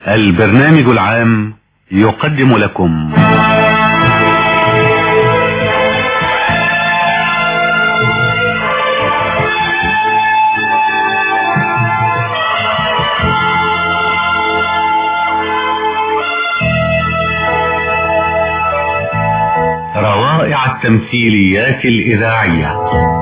البرنامج العام يقدم لكم روائع التمثيليات الإذاعية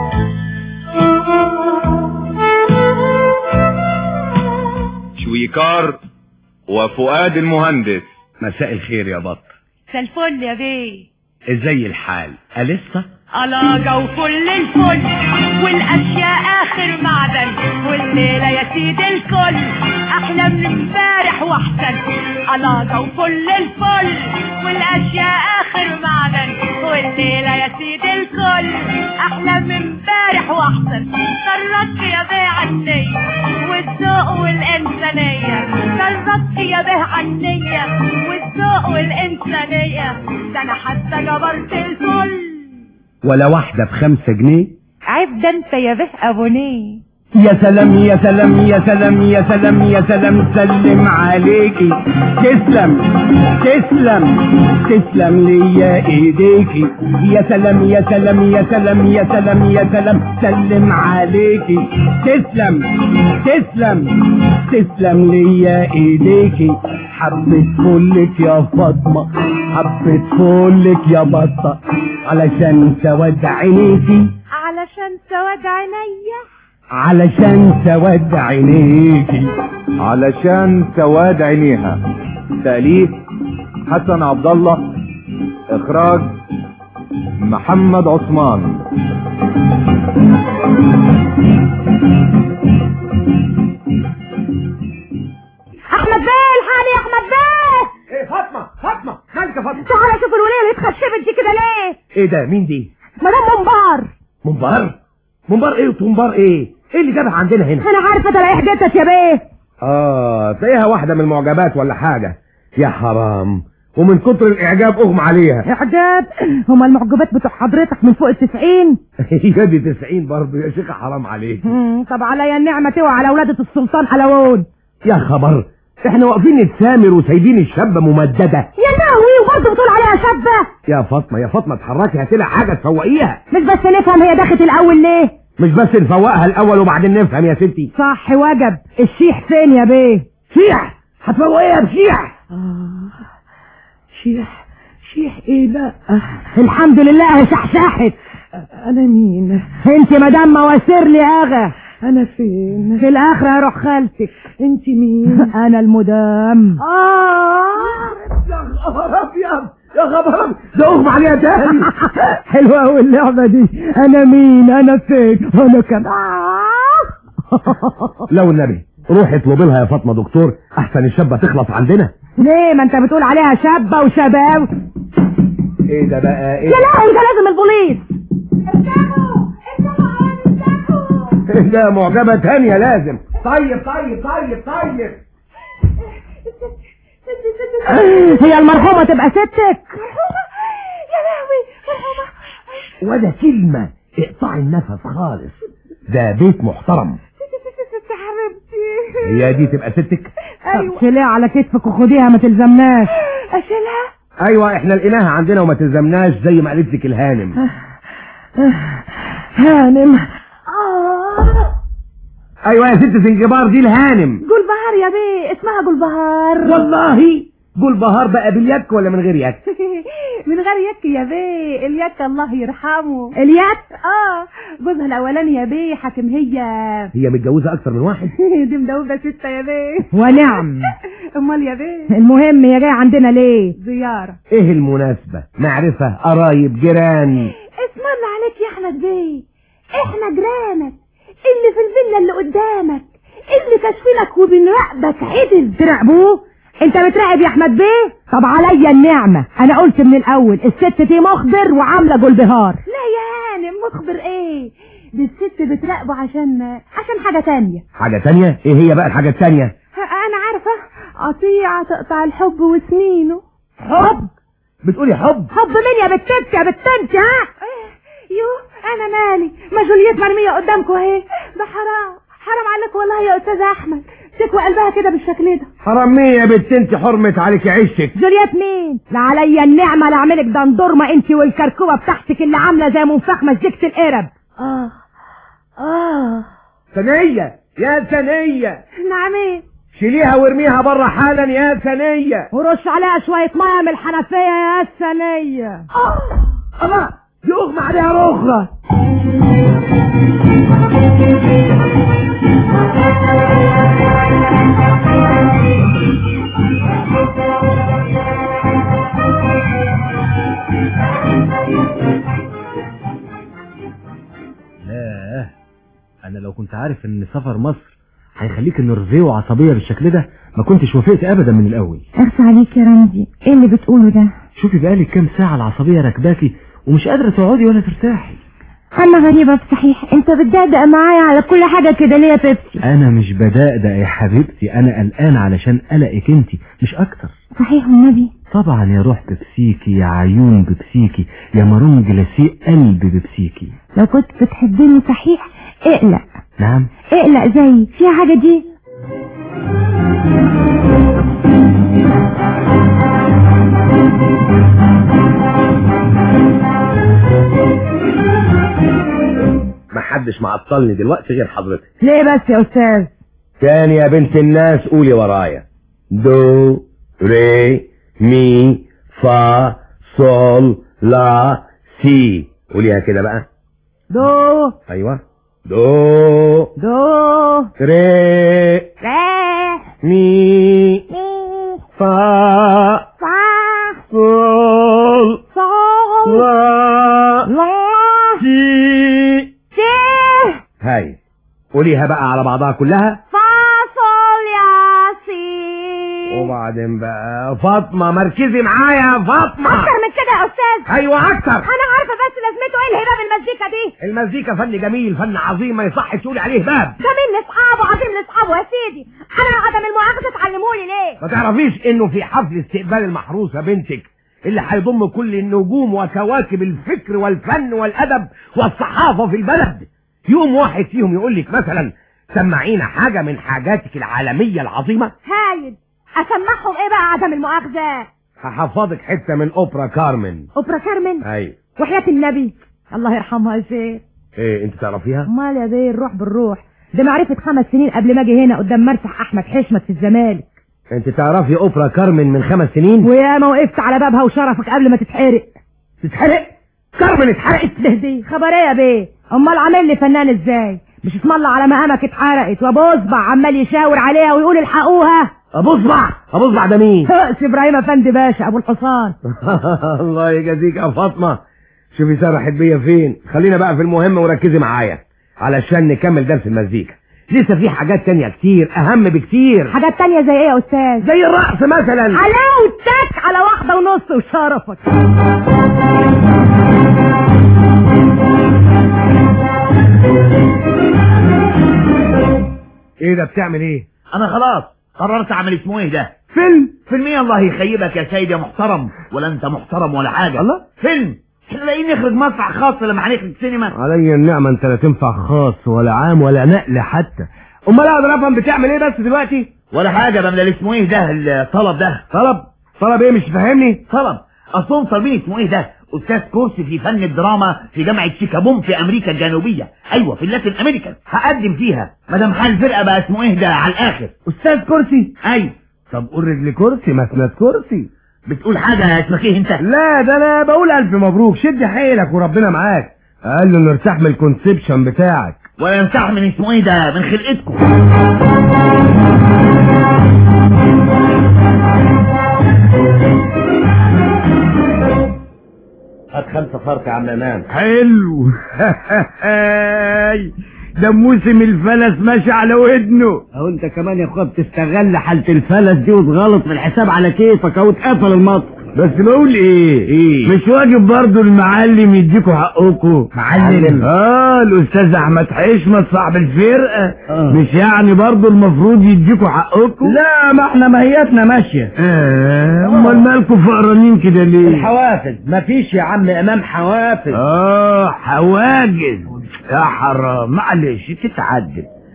شويكار وفؤاد المهندس مساء الخير يا بط مساء الفل يا بيه ازاي الحال ألسة علاقة وكل الفل والاشياء اخر معدن والليلة يا سيد الكل احلى من امبارح واحسن علاقة وكل الفل والاشياء اخر معدن والليلة يا سيد الكل احلى من امبارح واحسن سرك يا بيه عني والذوق والانسانية سرك يا بيه عنية والذوق والانسانية ده انا حتى جبرت الكل ولا واحدة بخمسة جنيه عيب ده انت يا به ابونيه يا سلام يا سلام يا سلام يا سلام يا سلام سلم عليكي تسلم تسلم تسلم ليا ايديكي يا سلام يا سلام يا سلام يا سلام يا سلام سلم عليكي تسلم تسلم تسلم ليا ايديكي حبة فلك يا فاطمة حبة فلك يا بطة علشان سواد عينيكي علشان سواد عينيا علشان سواد عينيكي علشان سواد عينيها تأليف حسن عبد الله اخراج محمد عثمان احمد بيه الحقني يا احمد بيه ايه فاطمة فاطمة مالك يا فاطمة تعالى شوف الوليه اللي اتخشبت دي كده ليه ايه ده مين دي مدام منبار منبار منبار ايه وتنبار ايه ايه اللي جابها عندنا هنا انا عارفه ده رايح جتت يا بيه اه تلاقيها واحدة من المعجبات ولا حاجة يا حرام ومن كتر الاعجاب اغمى عليها اعجاب هما المعجبات بتوع حضرتك من فوق التسعين هي دي 90 برضه يا شيخة حرام عليك مم، طب عليا النعمة توعى على ولادة السلطان حلوون يا خبر احنا واقفين نتسامر وسايبين الشابة ممددة يا ناوي وبرضه بتقول عليها شابة يا فاطمة يا فاطمة اتحركي هاتلها حاجة تفوقيها مش بس نفهم هي دخلت الاول ليه مش بس نفوقها الاول وبعدين نفهم يا ستي صح وجب الشيح فين يا بيه شيح هتفوقيها بشيح شيح شيح ايه بقى الحمد لله شحشحت انا مين انت مدام مواسير لي اغا انا فين في الاخرة يا روح خالتك انت مين انا المدام اه يا خبر ابيض يا خبر ابيض ده اغمى عليها تاني حلوة قوي اللعبة دي انا مين انا فين انا كمان لو النبي روحي اطلبي لها يا فاطمة دكتور احسن الشابة تخلص عندنا ليه ما انت بتقول عليها شابة وشباب ايه ده بقى ايه يا لهوي ده لازم البوليس ده معجبة تانية لازم طيب طيب طيب طيب هي المرحومة تبقى ستك يا لهوي مرحومة ولا كلمة اقطعي النفس خالص ده بيت محترم ست حبيبتي هي دي تبقى ستك ايوه شيليها على كتفك وخديها ما تلزمناش اشيلها ايوه احنا لقيناها عندنا وما تلزمناش زي ما قالت لك الهانم هانم اه ايوه يا ست زنجبار دي الهانم جول بهار يا بيه اسمها جول بهار والله قول بهار بقى باليك ولا من غير يك من غير يك يا بيه اليك الله يرحمه اليك اه جوزها الاولاني يا بيه حاكم هي هي متجوزة اكتر من واحد دي مدوبة ستة يا بيه ونعم امال يا بيه المهم هي جاية عندنا ليه زيارة ايه المناسبة معرفة قرايب جيران اسم الله عليك يا احمد بيه احنا جيرانك اللي في الفيلا اللي قدامك اللي كاشفينك وبنراقبك عدل تراقبوه انت بتراقب يا احمد بيه طب عليا النعمة انا قلت من الاول الست دي مخبر وعاملة جلبهار لا يا هانم مخبر ايه دي الست بتراقبه عشان عشان حاجة تانية حاجة تانية ايه هي بقى الحاجة التانية انا عارفة قطيعة تقطع الحب وسنينه حب بتقولي حب حب مين يا بتنت يا بتنت ها يو انا مالي ما جوليت مرمية قدامكم اهي ده حرام حرام عليك والله يا استاذ احمد تكوي قلبها كده بالشكل ده حرامية يا بنت انت حرمت عليك عشتك جوليات مين لا عليا النعمة لا اعملك دندورمة انت والكركوبة بتاعتك اللي عاملة زي منفاخ مزيكة القرب اه اه ثانية يا ثانية نعم ايه شيليها وارميها بره حالا يا ثانية ورش عليها شوية مية من الحنفية يا الثانية الله يغمى عليها رخرة لا انا لو كنت عارف ان سفر مصر هيخليك نرفيه وعصبية بالشكل ده ما كنتش وافقت ابدا من الاول اخفى عليك يا رمزي ايه اللي بتقوله ده شوفي بقالك كام ساعة العصبية راكباكي ومش قادرة تقعدي ولا ترتاحي انا غريبة بصحيح انت بتدقدق معايا على كل حاجة كده ليه يا بيبسي انا مش بدقدق يا حبيبتي انا قلقان علشان قلقك انت مش اكتر صحيح والنبي طبعا يا روح بيبسيكي يا عيون بيبسيكي يا مارون جلاسيه قلب بيبسيكي لو كنت بتحبني صحيح اقلق نعم اقلق زي فيها حاجة دي محدش معطلني دلوقتي غير حضرتك ليه بس يا استاذ تاني يا بنت الناس قولي ورايا دو ري مي فا صول لا سي قوليها كده بقى دو ايوه دو دو ري ري مي مي فا فا صول صول لا لا سي سي هاي قوليها بقى على بعضها كلها فاصل يا سي وبعدين بقى فاطمة مركزي معايا يا فاطمة اكتر من كده يا استاذ ايوه اكتر انا عارفه بس لازمته ايه الهبه بالمزيكا دي المزيكا فن جميل فن عظيم ما يصح تقولي عليه باب جميل لاصحابه عظيم لاصحابه يا سيدي انا عدم المؤاخذه تعلموني ليه ما تعرفيش انه في حفل استقبال المحروسة بنتك اللي هيضم كل النجوم وكواكب الفكر والفن والادب والصحافة في البلد يوم واحد فيهم يقول لك مثلا سمعينا حاجة من حاجاتك العالمية العظيمة هايل اسمعهم ايه بقى عدم المؤاخذه هحفظك حتة من اوبرا كارمن اوبرا كارمن اي وحياه النبي الله يرحمها يا شيخ ايه انت تعرفيها امال يا بيه الروح بالروح ده معرفة خمس سنين قبل ما اجي هنا قدام مرسح احمد حشمت في الزمالك انت تعرفي اوبرا كارمن من خمس سنين وياما وقفت على بابها وشرفك قبل ما تتحرق تتحرق كارمن اتحرقت دي خبر ايه يا بيه امال عامل لي فنان ازاي مش اسم الله على مقامك اتحرقت وابو اصبع عمال يشاور عليها ويقول الحقوها ابو اصبع ابو اصبع ده مين هقس ابراهيم افندي باشا ابو الحصان الله يجازيك يا فاطمه شوفي سرحت بيا فين خلينا بقى في المهم وركزي معايا علشان نكمل درس المزيكا لسه في حاجات تانية كتير اهم بكتير حاجات تانية زي ايه يا استاذ زي الرقص مثلا حلاوتك على واحدة ونص وشرفك ايه ده بتعمل ايه انا خلاص قررت اعمل اسمه ايه ده فيلم فيلم ايه الله يخيبك يا سيد يا محترم ولا انت محترم ولا حاجه الله. فيلم احنا لاقيين نخرج مسرح خاص لما هنخرج سينما علي النعمة انت لا تنفع خاص ولا عام ولا نقل حتى امال اقدر افهم بتعمل ايه بس دلوقتي ولا حاجه بملى اسمه ايه ده الطلب ده طلب طلب ايه مش فاهمني طلب اصلهم طالبين اسمه ايه ده استاذ كورس في فن الدراما في جامعه شيكابوم في امريكا الجنوبيه ايوه في اللاتين امريكا هقدم فيها مدام حال الفرقه بقى اسمه ايه ده على الاخر استاذ كرسي ايوه طب قول رجل كرسي مسند كرسي بتقول حاجه اسمك ايه انت لا ده انا بقول الف مبروك شد حيلك وربنا معاك قال له نرتاح من الكونسبشن بتاعك ولا ينصح من اسمه ايه ده من خلقتكم هات خمسة فرق يا عم امام حلو ده موسم الفلس ماشي على ودنه اهو انت كمان يا اخويا بتستغل حالة الفلس دي وتغلط في الحساب على كيفك اهو اتقفل المطر بس بقول ايه ايه مش واجب برضو المعلم يديكوا حقكم معلم؟ اه الاستاذ احمد حشمت صاحب الفرقه آه. مش يعني برضو المفروض يديكوا حقكم لا ما احنا مهيتنا ماشية آه، امال مالكوا فقرانين كده ليه الحوافز مفيش يا عم امام حوافز اه حواجز يا حرام معلش تتعدل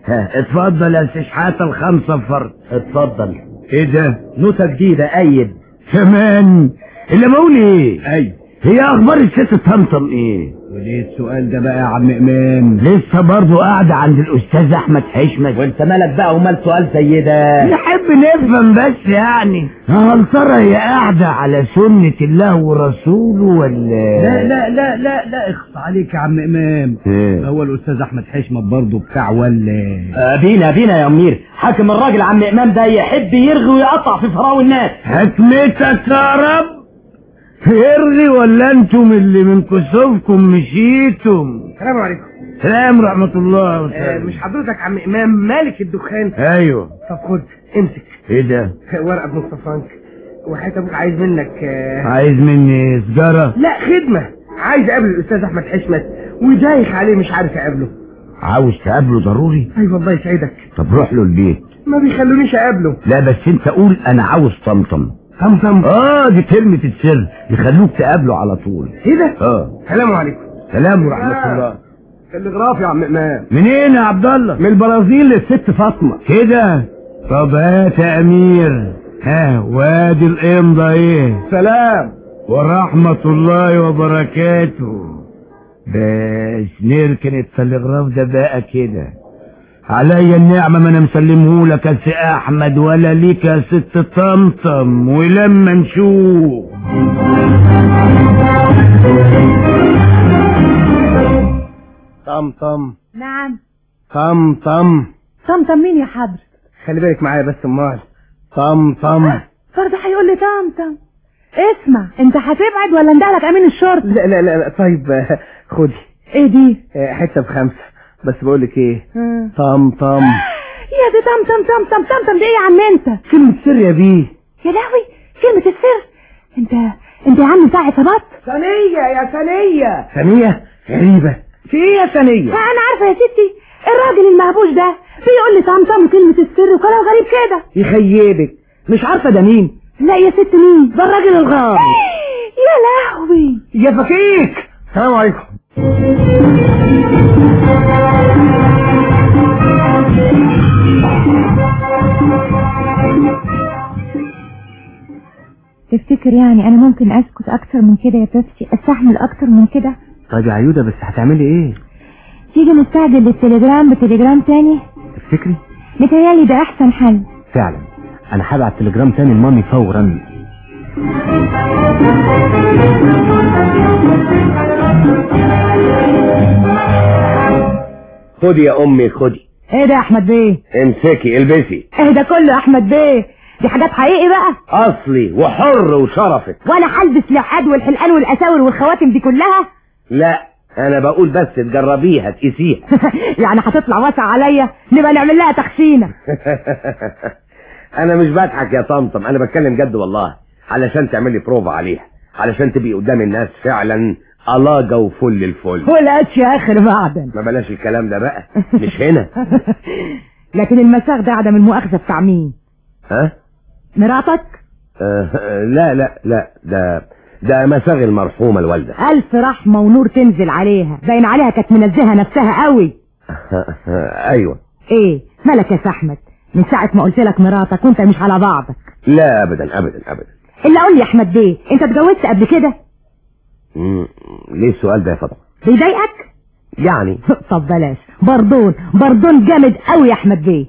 ها اتفضل يا شحات الخمسة فرد اتفضل ايه ده نوتة جديدة أيد كمان اللي بقول ايه ايوه هي اخبار الست طمطم ايه وليه السؤال ده بقى يا عم امام لسه برضه قاعدة عند الاستاذ احمد حشمت وانت مالك بقى ومال سؤال زي ده نحب نفهم بس يعني هل ترى هي قاعدة على سنة الله ورسوله ولا لا لا لا لا لا اخص عليك يا عم امام إيه؟ هو الاستاذ احمد حشمت برضه بتاع ولا آه بينا بينا يا أمير حاكم الراجل عم إمام ده يحب يرغي ويقطع في فراو الناس حكمتك يا رب يرغي ولا انتم اللي من كسوفكم مشيتم السلام عليكم سلام ورحمة الله آه وسلم مش حضرتك عم امام مالك الدخان ايوه طب خد امسك ايه ده ورقه بنص فرنك وحياة ابوك عايز منك آه عايز مني سجارة لا خدمه عايز اقابل الاستاذ احمد حشمت ودايخ عليه مش عارف اقابله عاوز تقابله ضروري اي والله يسعدك طب روح له البيت ما بيخلونيش اقابله لا بس انت قول انا عاوز طمطم طمطم اه دي كلمة السر يخلوك تقابله على طول ايه ده اه السلام عليكم سلام ورحمة الله تلغراف يا عم امام منين يا عبد الله من البرازيل للست فاطمه كده طب هات يا امير ها وادي الامضة ايه سلام ورحمة الله وبركاته بس نركن التلغراف ده بقى كده عليا النعمة ما انا مسلمهولك يا سي احمد ولا ليك يا ست طمطم ولما نشوف طمطم نعم طمطم طمطم مين يا حضر خلي بالك معايا بس امال طمطم فرد هيقول لي طمطم اسمع انت هتبعد ولا اندهلك امين الشرطه لا لا لا, لا طيب آه، خدي ايه دي آه، حته بخمسه بس بقول لك ايه مم. طمطم يا دي طمطم طمطم طمطم دي ايه يا عم انت كلمه سر يا بيه يا لهوي كلمة السر انت انت يا عم بتاع عصابات ثانيه يا ثانيه ثانيه غريبه في ايه يا ثانيه انا عارفة يا ستي الراجل المهبوش ده بيقول لي طمطم وكلمة السر وكلام غريب كده يخيبك مش عارفه ده مين لا يا ست مين ده الراجل الغامض يا لهوي يا فكيك السلام عليكم تفتكر يعني انا ممكن اسكت اكتر من كده يا بيبسي استحمل اكتر من كده طيب يا عيوده بس هتعملي ايه تيجي نستعجل للتليجرام بتليجرام تاني تفتكري متهيألي ده احسن حل فعلا انا هبعت تليجرام تاني لمامي فورا خدي يا امي خدي ايه ده يا احمد بيه امسكي البسي ايه ده كله يا احمد بيه دي حاجات حقيقي بقى اصلي وحر وشرفك وانا هلبس العقاد والحلقان والاساور والخواتم دي كلها لا انا بقول بس تجربيها تقيسيها يعني هتطلع واسع عليا نبقى نعمل لها تخشينه انا مش بضحك يا طمطم انا بتكلم جد والله علشان تعملي بروفا عليها علشان تبقي قدام الناس فعلا الاجة وفل الفل ولقتش اخر معدن ما بلاش الكلام ده بقى مش هنا لكن المساغ ده عدم المؤاخذه بتاع مين ها مراتك آه لا لا لا ده ده مساغ المرحومة الوالدة الف رحمه ونور تنزل عليها باين عليها كانت منزهه نفسها قوي ايوه ايه مالك يا احمد من ساعه ما قلت لك مراتك وانت مش على بعضك لا ابدا ابدا ابدا الا قول لي يا احمد بيه انت اتجوزت قبل كده مم، ليه السؤال ده يا فاطمة بيضايقك يعني طب بلاش بردون بردون جامد قوي يا احمد بيه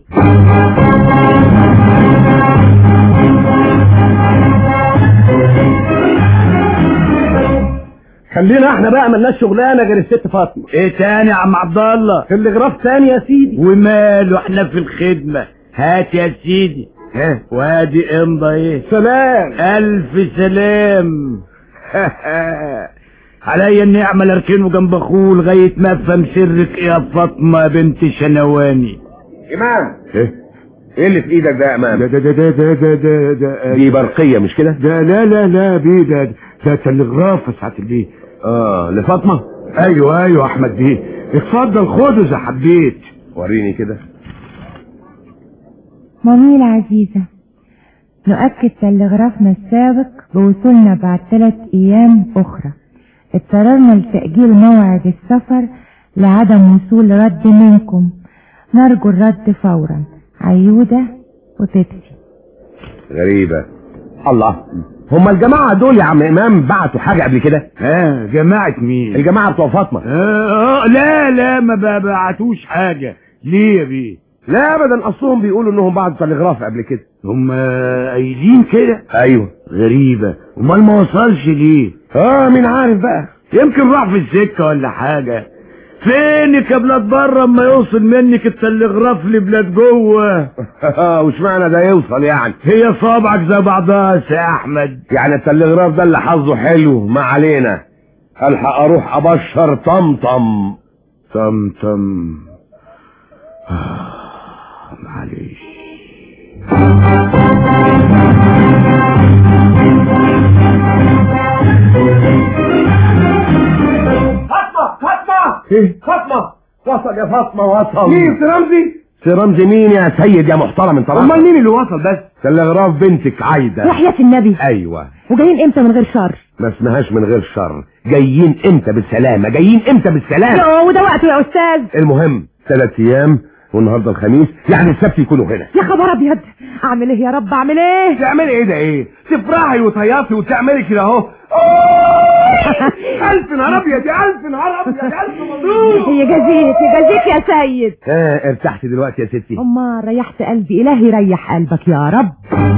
خلينا احنا بقى ملناش شغلانه غير الست فاطمه ايه تاني يا عم عبد الله تلغراف تاني يا سيدي وماله احنا في الخدمة هات يا سيدي ها وادي امضى ايه سلام الف سلام عليا النعمة لاركنه جنب اخوه لغاية ما افهم سرك يا فاطمة بنت شنواني امام ايه ايه اللي في ايدك ده يا امام ده ده ده ده ده ده ده ده دي برقيه مش كده ده لا لا لا بيه ده ده تلغراف يا سعادة البيه اه لفاطمه ايوه ايوه احمد بيه اتفضل خده اذا حبيت وريني كده مامي العزيزة نؤكد تلغرافنا السابق بوصولنا بعد ثلاث أيام أخرى اضطررنا لتأجيل موعد السفر لعدم وصول رد منكم نرجو الرد فورا عيودة وتتفي غريبة الله هما الجماعة دول يا عم إمام بعتوا حاجة قبل كده اه جماعة مين الجماعة بتوع فاطمة آه آه، لا لا ما بعتوش حاجة ليه يا بيه لا أبدا أصلهم بيقولوا إنهم بعتوا تلغراف قبل كده هم قايلين كده أيوه غريبة امال ما وصلش ليه آه مين عارف بقى يمكن راح في السكة ولا حاجة فينك يا بلاد بره اما يوصل منك التلغراف لبلاد جوه وش معنى ده يوصل يعني هي صابعك زي بعضها يا احمد يعني التلغراف ده اللي حظه حلو ما علينا الحق اروح ابشر طمطم طمطم معلش فاطمة فاطمة ايه فاطمة وصل يا فاطمة وصل مين سي رمزي سي رمزي مين يا سيد يا محترم انت امال مين اللي وصل بس تلغراف بنتك عايدة وحياة النبي ايوه وجايين امتى من غير شر ما اسمهاش من غير شر جايين امتى بالسلامة جايين امتى بالسلامة يا وده وقته يا استاذ المهم ثلاث ايام والنهارده الخميس يعني السبت يكونوا هنا يا خبر ابيض اعمل ايه يا رب اعمل ايه تعملي ايه ده ايه تفرحي وتهيصي وتعملي كده اهو الف نهار ابيض يا الف نهار ابيض يا الف مبروك يجازيك يجازيك يا سيد اه ارتحتي دلوقتي يا ستي أما ريحت قلبي إلهي ريح قلبك يا رب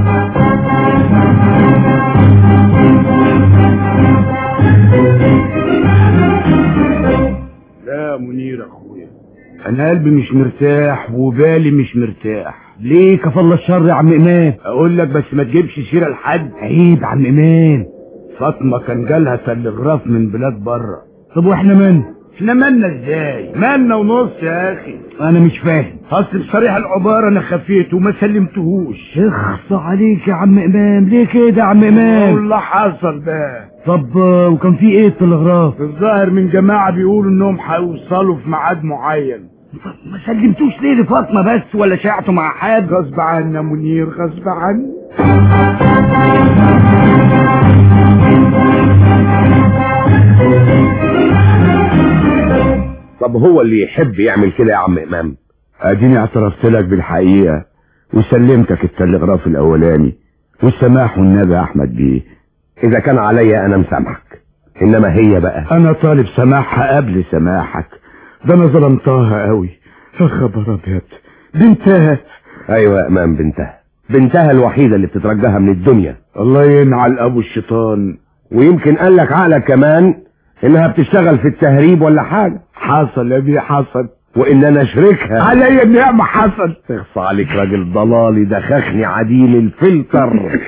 لا منير اخويا انا قلبي مش مرتاح وبالي مش مرتاح ليه كفل الشر يا عم ايمان اقول لك بس ما تجيبش سيره لحد عيب عم ايمان فاطمه كان جالها تلغراف من بلاد بره طب واحنا من احنا مالنا ازاي مالنا ونص يا اخي انا مش فاهم اصل بصريح العباره انا خفيت وما سلمتهوش اخص عليك يا عم امام ليه كده يا عم امام والله حصل بقى طب وكان في ايه التلغراف الظاهر من جماعه بيقولوا انهم هيوصلوا في ميعاد معين ما سلمتوش ليه لفاطمه بس ولا شعته مع حد غصب عنا منير غصب عني طب هو اللي يحب يعمل كده يا عم امام اديني اعترفت لك بالحقيقه وسلمتك التلغراف الاولاني والسماح والنبي يا احمد بيه اذا كان عليا انا مسامحك انما هي بقى انا طالب سماحها قبل سماحك ده انا ظلمتها قوي يا خبر ابيض بنتها ايوه يا امام بنتها بنتها الوحيده اللي بتترجاها من الدنيا الله ينعل ابو الشيطان ويمكن قال لك عقلك كمان انها بتشتغل في التهريب ولا حاجه حصل يا بيه حصل وان انا اشركها عليا النعمه حصل اخص عليك راجل ضلالي دخخني عديل الفلتر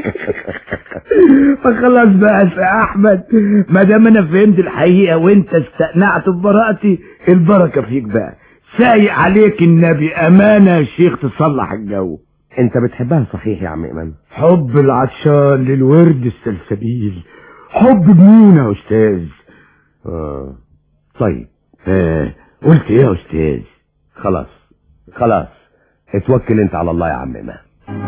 فخلاص بقى يا احمد ما دام انا فهمت الحقيقه وانت استقنعت ببراءتي البركه فيك بقى سايق عليك النبي امانه يا شيخ تصلح الجو انت بتحبها صحيح يا عم امام حب العطشان للورد السلسبيل حب جنون يا استاذ آه. طيب آه. قلت ايه يا استاذ خلاص خلاص اتوكل انت على الله يا عم امام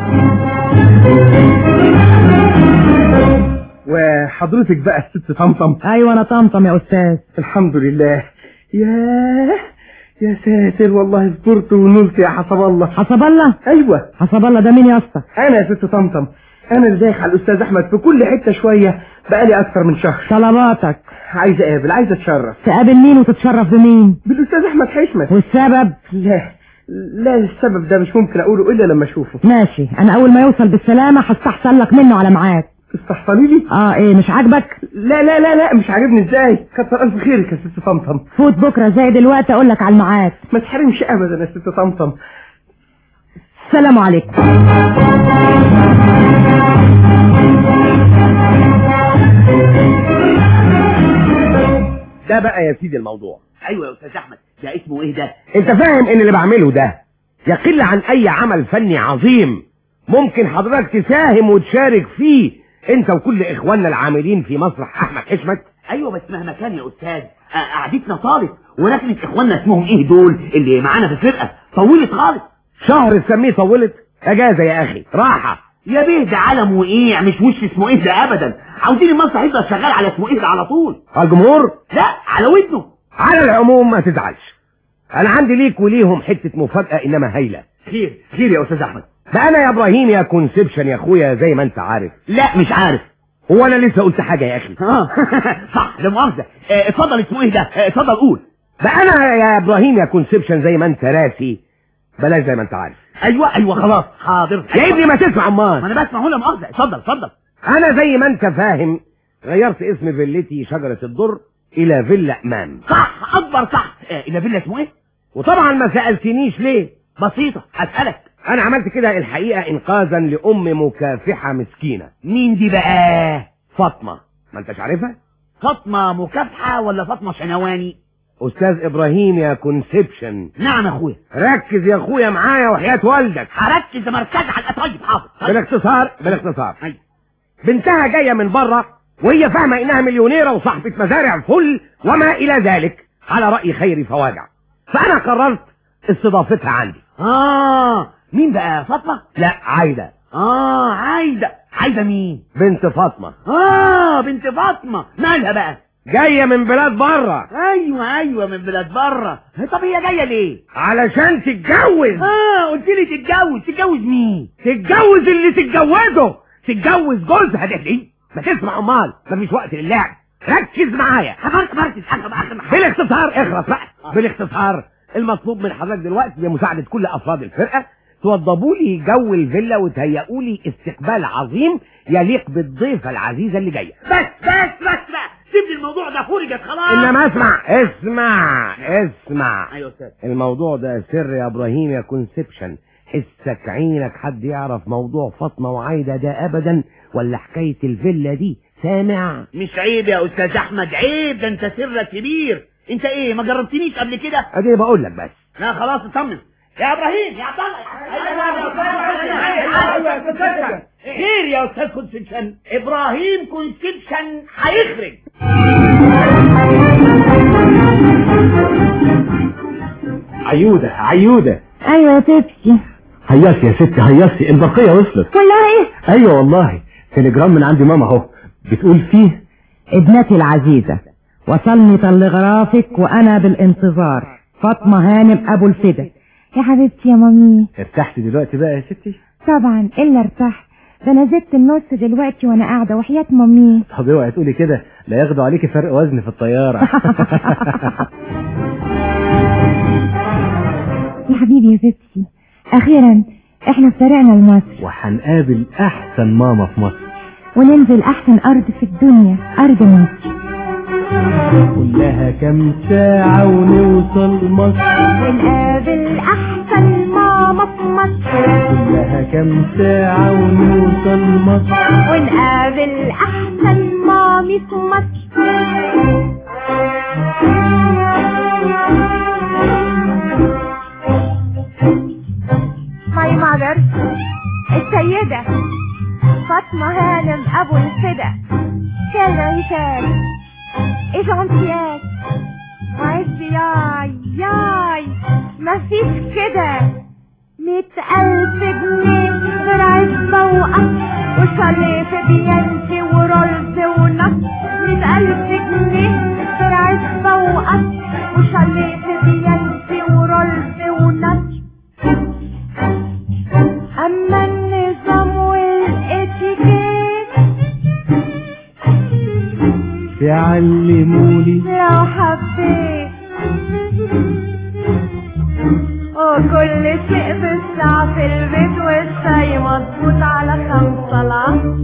وحضرتك بقى الست طمطم أيوة أنا طمطم يا أستاذ الحمد لله ياه يا ساتر والله صبرت ونلت يا حسب الله حسب الله ايوه حسب الله ده مين يا اسطى انا يا ست طمطم انا اللي دايخ على الاستاذ احمد في كل حته شويه بقالي اكتر من شهر طلباتك عايز اقابل عايز اتشرف تقابل مين وتتشرف بمين بالاستاذ احمد حشمت والسبب لا لا السبب ده مش ممكن اقوله الا لما اشوفه ماشي انا اول ما يوصل بالسلامة هستحصل لك منه على ميعاد تستحصلي لي اه ايه مش عاجبك لا لا لا لا مش عاجبني ازاي كتر الف خيرك يا ست طمطم فوت بكرة زي دلوقتي اقول لك على الميعاد ما تحرمش ابدا يا ست طمطم السلام عليكم ده بقى يا سيدي الموضوع ايوه يا استاذ احمد ده اسمه ايه ده انت فاهم ان اللي بعمله ده يقل عن اي عمل فني عظيم ممكن حضرتك تساهم وتشارك فيه انت وكل اخواننا العاملين في مسرح احمد حشمت ايوه بس مهما كان يا استاذ آه، قعدتنا طالت ولكن اخواننا اسمهم ايه دول اللي معانا في الفرقه طولت خالص شهر تسميه طولت اجازه يا اخي راحه يا بيه ده علم وقيع مش وش اسمه ايه ده ابدا عاوزين المسرح يفضل شغال على اسمه ايه ده على طول على الجمهور لا على ودنه على العموم ما تزعلش انا عندي ليك وليهم حته مفاجاه انما هايله خير خير يا استاذ احمد ده انا يا ابراهيم يا كونسبشن يا اخويا زي ما انت عارف لا مش عارف هو انا لسه قلت حاجه يا اخي اه صح لا مؤاخذه آه، اتفضل اسمه ايه ده آه، اتفضل قول ده انا يا ابراهيم يا كونسبشن زي ما انت راسي بلاش زي ما انت عارف ايوه ايوه خلاص حاضر يا ابني ما تسمع ما امال انا بسمع هنا مؤاخذه اتفضل اتفضل انا زي ما انت فاهم غيرت اسم فيلتي شجره الدر الى فيلا امام صح اكبر صح آه، الى فيلا اسمه ايه وطبعا ما سالتنيش ليه بسيطه اسالك انا عملت كده الحقيقه انقاذا لام مكافحه مسكينه مين دي بقى فاطمه ما انتش عارفها فاطمه مكافحه ولا فاطمه شنواني استاذ ابراهيم يا كونسبشن نعم يا اخويا ركز يا اخويا معايا وحياه والدك هركز مركز على طيب حاضر طيب. بالاختصار بالاختصار أيوة. بنتها جايه من بره وهي فاهمه انها مليونيره وصاحبه مزارع فل وما الى ذلك على راي خيري فواجع فانا قررت استضافتها عندي اه مين بقى فاطمه لا عايده اه عايده عايده مين بنت فاطمه اه بنت فاطمه مالها بقى جايه من بلاد بره ايوه ايوه من بلاد بره طب هي جايه ليه علشان تتجوز اه قلت لي تتجوز تتجوز مين تتجوز اللي تتجوزه تتجوز جوزها ده ليه ما تسمع امال مفيش وقت للعب ركز معايا حضرتك مركز حاجه بقى اخر بالاختصار اخلص بقى بالاختصار المطلوب من حضرتك دلوقتي بمساعدة كل أفراد الفرقة توضبوا لي جو الفيلا وتهيئوا لي استقبال عظيم يليق بالضيفة العزيزة اللي جاية بس بس بس بقى سيب لي الموضوع ده فرجت خلاص إنما اسمع اسمع اسمع ايوه استاذ الموضوع ده سر يا إبراهيم يا كونسبشن حسك عينك حد يعرف موضوع فاطمة وعايدة ده أبدا ولا حكاية الفيلا دي سامع مش عيب يا استاذ احمد عيب ده انت سرك كبير انت ايه ما جربتنيش قبل كده أدي بقول لك بس لا خلاص اطمن يا ابراهيم يا عبد الله خير يا استاذ كونسبشن ابراهيم كونسبشن هيخرج عيودة عيودة ايوه يا تبكي هيصي يا ستي هيصي البقية وصلت والله ايه ايوه والله تليجرام من عند ماما اهو بتقول فيه ابنتي العزيزة وصلني تلغرافك وانا بالانتظار فاطمة هانم ابو الفدا يا حبيبتي يا مامي ارتحت دلوقتي بقى يا ستي طبعا الا ارتحت ده انا زدت النص دلوقتي وانا قاعدة وحياة مامي طب اوعي تقولي كده لا ياخدوا عليكي فرق وزن في الطيارة يا حبيبي يا زبسي اخيرا احنا افترقنا لمصر وهنقابل احسن ماما في مصر وننزل احسن ارض في الدنيا ارض مصر كلها كام ساعة ونوصل مصر ونقابل احسن ماما في مصر كلها كام ساعة ونوصل مصر ونقابل احسن مامي في مصر ماي مادر السيدة فاطمة هانم ابو الفدا كان ريتال ايجانتيات وعز ياي ياي مفيش كده مئة ألف جنيه غير عزبة وقص وشاليه في بيانتي ورولز ونص مئة ألف جنيه غير عزبة وقص وشاليه في بيانتي ورولز ونص أما النظام والإتيكيت تعلموني لو حبيت وكل شيء بالساعة في البيت والشاي مظبوط على خمسة العصر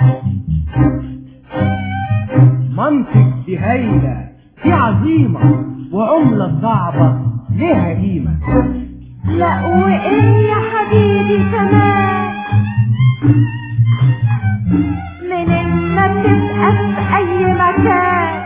منطق دي هايلة دي عظيمة وعملة صعبة ليها قيمة لا وإيه يا حبيبي كمان من إما تبقى في أي مكان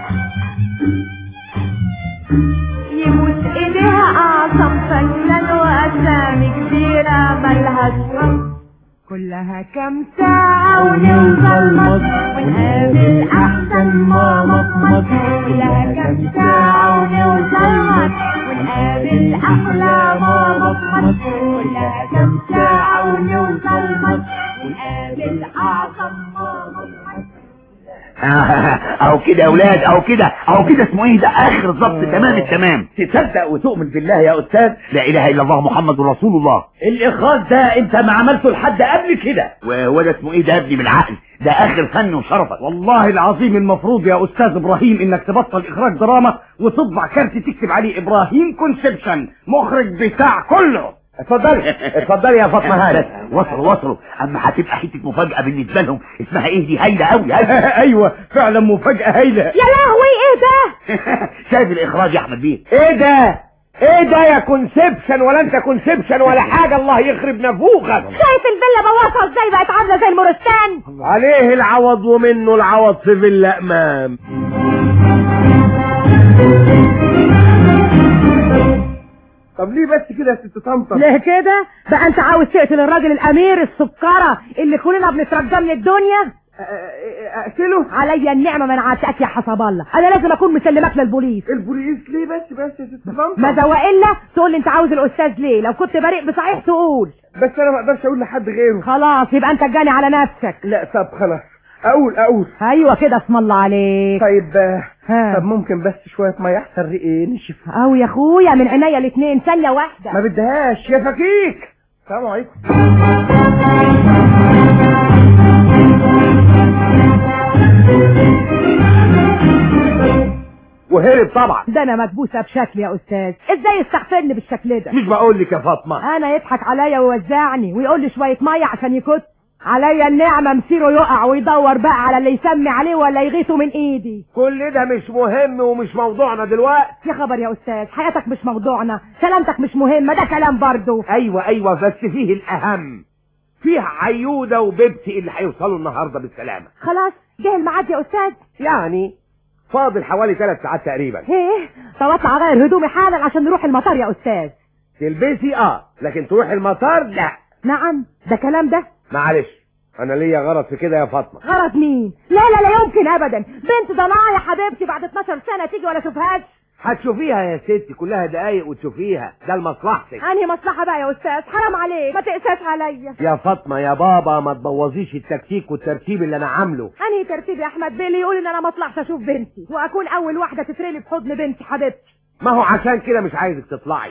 يموت إيديها أعظم فنان وأسامي كبيرة ملهاش وصف. كلها كام ساعة ونوصل مصر ونقابل أحسن ماما في مصر كلها كام ساعة ونوصل مصر ونقابل أحلى ماما في مصر كلها كام ساعة ونوصل مصر ونقابل أعظم ماما في مصر اهو كده يا اولاد اهو كده اهو كده اسمه ايه ده اخر ضبط تمام التمام تصدق وتؤمن بالله يا استاذ لا اله الا الله محمد رسول الله الاخراج ده انت ما عملته لحد قبل كده وهو ده اسمه ايه ده يا ابني بالعقل ده اخر فن وشرفك والله العظيم المفروض يا استاذ ابراهيم انك تبطل اخراج دراما وتطبع كارت تكتب عليه ابراهيم كونسبشن مخرج بتاع كله اتفضلي اتفضلي يا فاطمه بس هاني وصلوا وصلوا اما هتبقى حته مفاجاه بالنسبه لهم اسمها ايه دي هايله قوي هايله ايوه فعلا مفاجاه هايله يا لهوي ايه ده شايف الاخراج يا احمد بيه ايه ده ايه ده يا كونسبشن ولا انت كونسبشن ولا حاجه الله يخرب نافوخك شايف الفيلا بوظها ازاي بقت عامله زي المورستان عليه العوض ومنه العوض في فيلا امام طب ليه بس كده يا ست طمطم ليه كده بقى انت عاوز تقتل الراجل الامير السكرة اللي كلنا بنترجى من الدنيا اقتله عليا النعمة من عاتقك يا حسب الله انا لازم اكون مسلمك للبوليس البوليس ليه بس بس يا ست طمطم ماذا والا تقول لي انت عاوز الاستاذ ليه لو كنت بريء بصحيح تقول بس انا ما اقدرش اقول لحد غيره خلاص يبقى انت جاني على نفسك لا طب خلاص اقول اقول ايوه كده اسم الله عليك طيب آه، ها. طب ممكن بس شويه ميه احسن ريقي نشف او يا اخويا من عينيا الاثنين ثانيه واحده ما بدهاش يا فكيك السلام عليكم وهرب طبعا ده انا مكبوسه بشكل يا استاذ ازاي يستغفرني بالشكل ده مش بقول لك يا فاطمه انا يضحك عليا ويوزعني ويقول لي شويه ميه عشان يكت عليا النعمه مصيره يقع ويدور بقى على اللي يسمي عليه ولا يغيثه من ايدي كل ده مش مهم ومش موضوعنا دلوقتي يا خبر يا استاذ حياتك مش موضوعنا سلامتك مش مهمه ده كلام برضه ايوه ايوه بس فيه الاهم فيه عيوده وبيبسي اللي هيوصلوا النهارده بالسلامه خلاص جه الميعاد يا استاذ يعني فاضل حوالي ثلاث ساعات تقريبا ايه طب اطلع اغير هدومي حالا عشان نروح المطار يا استاذ تلبسي اه لكن تروحي المطار لا نعم ده كلام ده معلش انا ليا غرض في كده يا فاطمه غرض مين لا لا لا يمكن ابدا بنت ضنايا يا حبيبتي بعد 12 سنه تيجي ولا اشوفهاش هتشوفيها يا ستي كلها دقايق وتشوفيها ده لمصلحتك انهي مصلحه بقى يا استاذ حرام عليك ما تقساش عليا يا فاطمه يا بابا ما تبوظيش التكتيك والترتيب اللي انا عامله انهي ترتيب يا احمد بيه اللي يقول ان انا ما اطلعش اشوف بنتي واكون اول واحده تترمي في حضن بنتي حبيبتي ما هو عشان كده مش عايزك تطلعي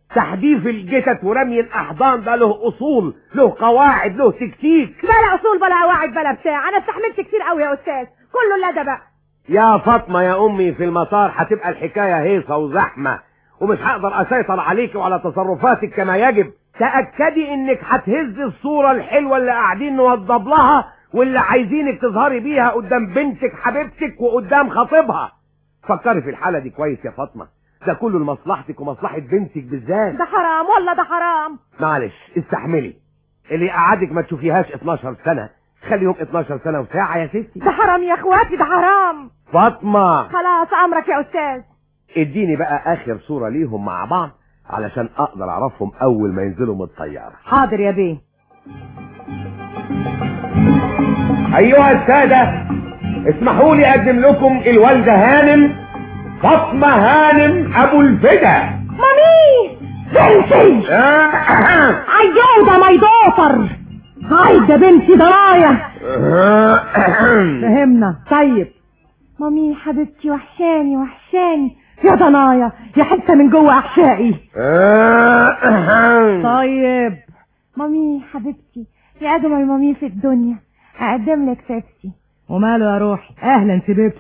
تحديف الجتت ورمي الاحضان ده له اصول له قواعد له تكتيك بلا اصول بلا قواعد بلا بتاع انا استحملت كتير قوي يا استاذ كله لا ده بقى يا فاطمه يا امي في المطار هتبقى الحكايه هيصه وزحمه ومش هقدر اسيطر عليك وعلى تصرفاتك كما يجب تاكدي انك هتهز الصوره الحلوه اللي قاعدين نوضب لها واللي عايزينك تظهري بيها قدام بنتك حبيبتك وقدام خطيبها فكري في الحاله دي كويس يا فاطمه ده كله لمصلحتك ومصلحه بنتك بالذات ده حرام والله ده حرام معلش استحملي اللي قعدك ما تشوفيهاش 12 سنه خليهم 12 سنه وساعه يا ستي ده حرام يا اخواتي ده حرام فاطمه خلاص امرك يا استاذ اديني بقى اخر صورة ليهم مع بعض علشان اقدر اعرفهم اول ما ينزلوا من الطيارة حاضر يا بيه ايها السادة اسمحوا لي اقدم لكم الوالدة هانم فاطمة هانم ابو الفدا مامي بنتي عيودة ما يدوفر هاي ده بنتي ضرايا فهمنا طيب مامي حبيبتي وحشاني وحشاني يا ضنايا يا حته من جوه احشائي طيب مامي حبيبتي يا اجمل مامي في الدنيا اقدم لك بيبسي وماله يا روحي اهلا سبيبس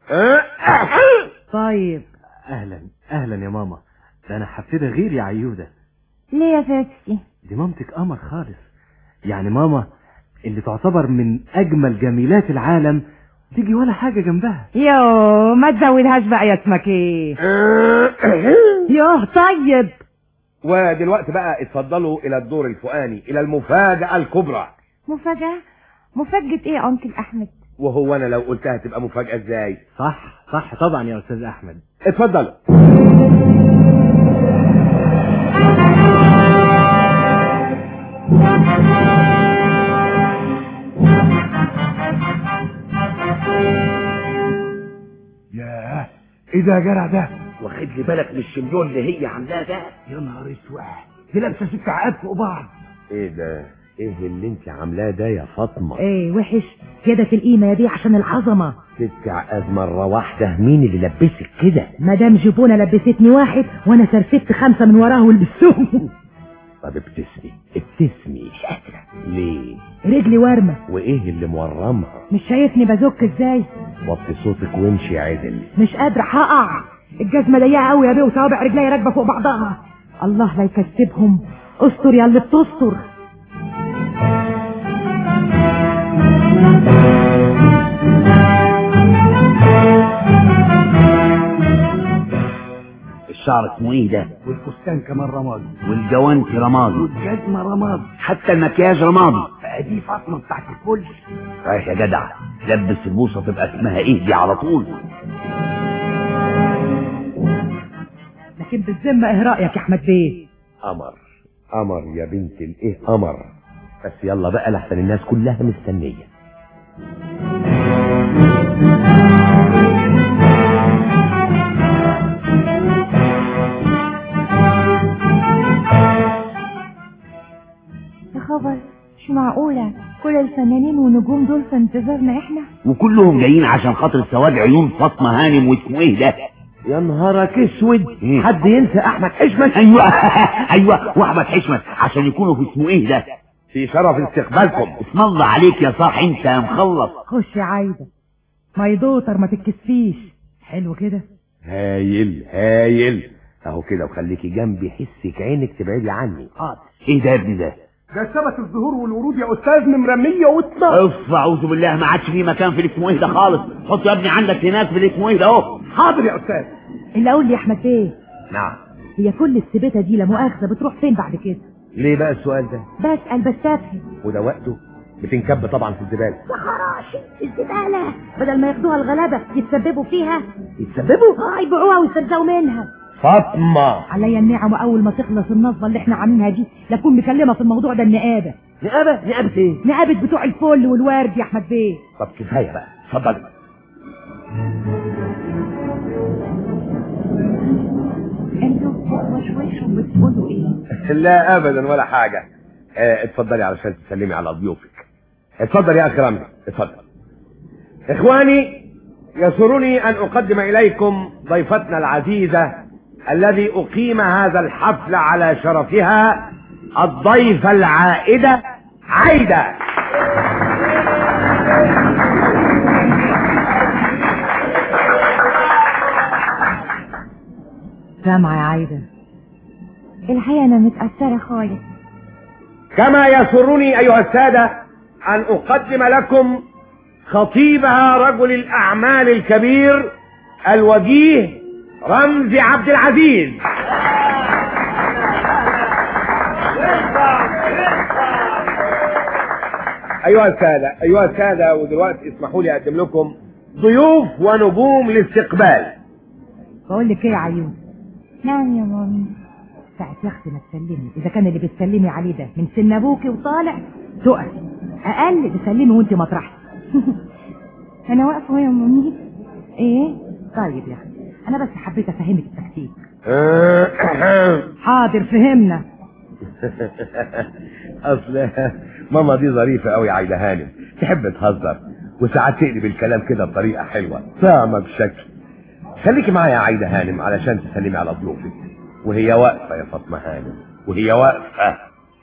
طيب اهلا اهلا يا ماما ده انا حفيدة غير يا عيودة ليه يا بيبسي دي مامتك قمر خالص يعني ماما اللي تعتبر من اجمل جميلات العالم تيجي ولا حاجة جنبها يو ما تزودهاش بقى يا اسمك ايه يوه طيب ودلوقتي بقى اتفضلوا الى الدور الفوقاني الى المفاجأة الكبرى مفاجأة مفاجأة ايه يا انكل احمد وهو انا لو قلتها تبقى مفاجأة ازاي صح صح طبعا يا استاذ احمد اتفضلوا ياه ايه ده يا جدع ده واخد لي بالك من الشميون اللي هي عاملاه ده يا نهار اسود دي لابسه ست عقاد فوق بعض ايه ده ايه اللي انت عاملاه ده يا فاطمه ايه وحش كده في القيمة يا بيه عشان العظمة ست عقاد مره واحده مين اللي لبسك كده مدام جيبونة لبستني واحد وانا سرسبت خمسة من وراه ولبستهم طب ابتسمي ابتسمي مش قادره ليه رجلي ورمة وايه اللي مورمها مش شايفني بزك ازاي وطي صوتك وامشي عدل مش قادرة هقع الجزمة ضيقة قوي يا بيه وصوابع رجلي راكبة فوق بعضها الله لا يكسبهم استر يا اللي بتستر الشعر اسمه ايه ده والفستان كمان رمادي والجوانت رمادي والجزمة رمادي حتى المكياج رمادي فدي فاطمة بتاعت الكل رايح يا جدع لبس البوصه تبقى اسمها ايه دي على طول لكن بالذمة ايه رأيك يا احمد بيه قمر قمر يا بنت الايه قمر بس يلا بقى لحسن الناس كلها مستنيه يا خبر مش معقولة كل الفنانين والنجوم دول في انتظارنا احنا وكلهم جايين عشان خاطر سواد عيون فاطمه هانم واسمه ايه ده يا نهارك اسود حد ينسى احمد حشمت ايوه ايوه واحمد حشمت عشان يكونوا في اسمه ايه ده في شرف استقبالكم اسم الله عليك يا صاح انت يا مخلص خش يا عايدة ما يدوتر ما تتكسفيش حلو كده هايل هايل اهو كده وخليكي جنبي حسك عينك تبعدي عني ايه ده يا ابني ده ده سبت الزهور والورود يا استاذ نمرة 112 اف اعوذ بالله ما عادش في مكان في الاسمه ايه ده خالص حط يا ابني عندك هناك في الاسمه ايه ده اهو حاضر يا استاذ اللي اقول لي يا احمد بيه نعم هي كل السبيتة دي لا مؤاخذة بتروح فين بعد كده ليه بقى السؤال ده بسأل بس افهم وده وقته بتنكب طبعا في الزباله يا خراشي الزبالة بدل ما ياخدوها الغلابة يتسببوا فيها يتسببوا اه يبيعوها ويسترزقوا منها فاطمه عليا النعمة أول ما تخلص النصبة اللي احنا عاملينها دي لكون مكلمة في الموضوع ده النقابة نقابه نقابه ايه نقابة بتوع الفل والورد يا أحمد بيه طب كفايه بقى اتفضل انتوا بتوشوشوا بتقولوا ايه لا ابدا ولا حاجه اه اتفضلي علشان تسلمي على ضيوفك اتفضل يا اخي رمزي اتفضل اخواني يسرني ان اقدم اليكم ضيفتنا العزيزه الذي اقيم هذا الحفل على شرفها الضيفه العائده عايده سامعة يا عايدة الحقيقة انا متأثرة خالص كما يسرني ايها الساده ان اقدم لكم خطيبها رجل الاعمال الكبير الوجيه رمزي عبد العزيز ايها الساده ايها الساده ودلوقتي اسمحوا لي اقدم لكم ضيوف ونجوم الاستقبال بقول لك ايه يا عيون نعم يا مامي ساعة يا اختي ما تسلمي اذا كان اللي بتسلمي عليه ده من سن ابوكي وطالع تقفي اقل تسلمي وانت مطرحتي انا واقفة يا مامي ايه طيب يا اختي انا بس حبيت افهمك التكتيك حاضر فهمنا اصل ماما دي ظريفه قوي عايده هانم تحب تهزر وساعات تقلب الكلام كده بطريقه حلوه طعمه بشكل خليكي معايا يا عايده هانم علشان تسلمي على ضيوفك وهي واقفه يا فاطمه هانم وهي واقفه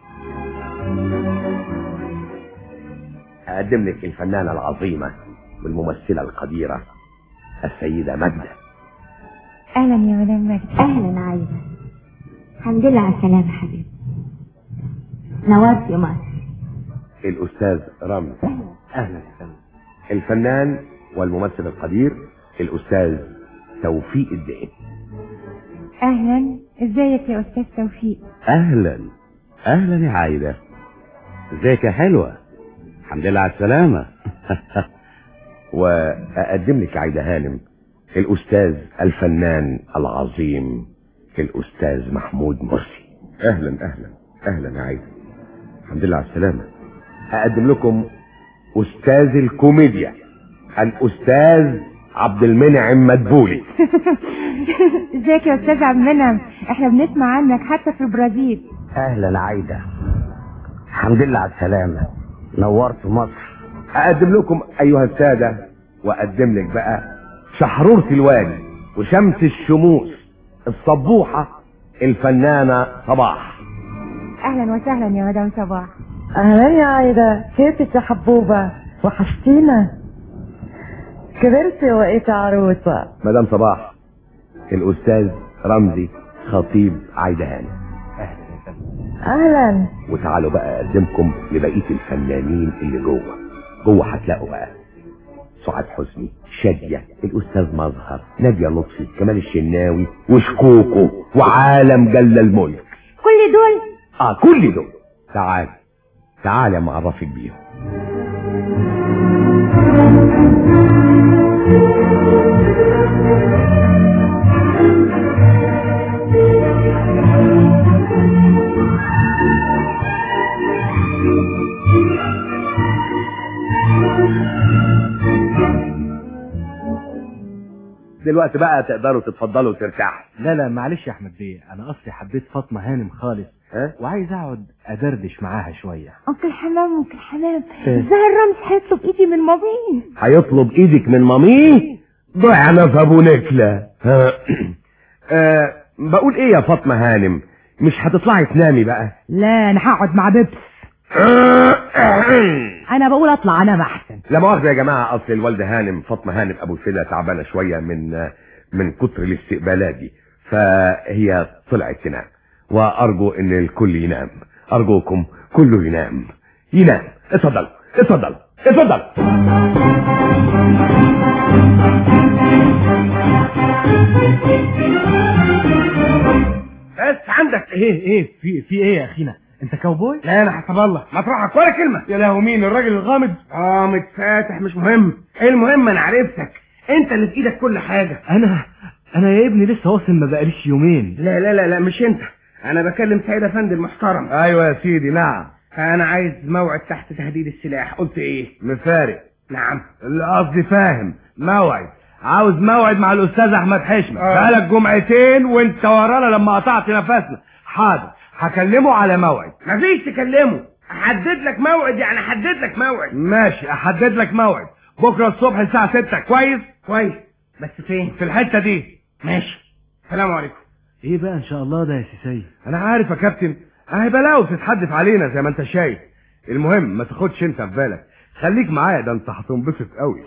اقدم لك الفنانه العظيمه والممثله القديره السيده ماجده اهلا يا مدام مجد اهلا عايزة الحمد لله على السلامة حبيبي نورت يا مصر الاستاذ رمز اهلا يا فندم الفنان والممثل القدير الاستاذ توفيق الدقن اهلا ازيك يا استاذ توفيق اهلا اهلا يا عايدة ازيك يا حلوة الحمد لله على السلامة واقدم لك عايده هانم الاستاذ الفنان العظيم الاستاذ محمود مرسي اهلا اهلا اهلا يا عايده الحمد لله على السلامه اقدم لكم استاذ الكوميديا الاستاذ عبد المنعم مدبولي ازيك يا استاذ عبد المنعم احنا بنسمع عنك حتى في البرازيل اهلا عايده الحمد لله على السلامة نورت مصر أقدم لكم أيها السادة وأقدم لك بقى شحرورة الوادي وشمس الشموس الصبوحة الفنانة صباح اهلا وسهلا يا مدام صباح اهلا يا عايدة كيفك يا حبوبة وحشتينا كبرتي وبقيت عروسة مدام صباح الأستاذ رمزي خطيب عايدة هاني اهلا وتعالوا بقى أقدمكم لبقية الفنانين اللي جوه جوه هتلاقوا بقى سعاد حسني شادية الأستاذ مظهر نادية لطفي كمال الشناوي وشكوكو وعالم جل الملك كل دول اه كل دول تعال تعال يا معرفك بيهم دلوقتي بقى تقدروا تتفضلوا وترتاحوا لا لا معلش يا احمد بيه انا اصلي حبيت فاطمه هانم خالص ها وعايز اقعد ادردش معاها شويه انكل حمام انكل حمام إيه؟ ازاي الرمز هيطلب ايدي من مامي هيطلب ايدك من ماميه ضعنا في ابو نكلة ها. آه بقول ايه يا فاطمة هانم مش هتطلعي تنامي بقى لا انا هقعد مع بيبس انا بقول اطلع انام احسن لا مؤاخذة يا جماعة اصل الوالدة هانم فاطمة هانم ابو الفدا تعبانة شوية من من كتر الاستقبالات دي فهي طلعت تنام وارجو ان الكل ينام ارجوكم كله ينام ينام اتفضل اتفضل اتفضل بس عندك ايه ايه في في ايه يا اخينا انت كاوبوي لا انا حسب الله مطرحك ولا كلمه يا له مين الراجل الغامض غامض فاتح مش مهم ايه المهم انا عرفتك انت اللي في ايدك كل حاجه انا انا يا ابني لسه واصل ما بقاليش يومين لا لا لا لا مش انت انا بكلم سيد افندي المحترم ايوه يا سيدي نعم انا عايز موعد تحت تهديد السلاح قلت ايه مفارق نعم اللي قصدي فاهم موعد عاوز موعد مع الاستاذ احمد حشمة آه. بقالك جمعتين وانت ورانا لما قطعت نفسنا حاضر هكلمه على موعد مفيش تكلمه احدد لك موعد يعني احدد لك موعد ماشي احدد لك موعد بكره الصبح الساعه 6 كويس كويس بس فين في الحته دي ماشي سلام عليكم ايه بقى ان شاء الله ده يا سيسي انا عارف يا كابتن اهي بلاوي تتحدف علينا زي ما انت شايف المهم ما تاخدش انت في بالك خليك معايا ده انت هتنبسط قوي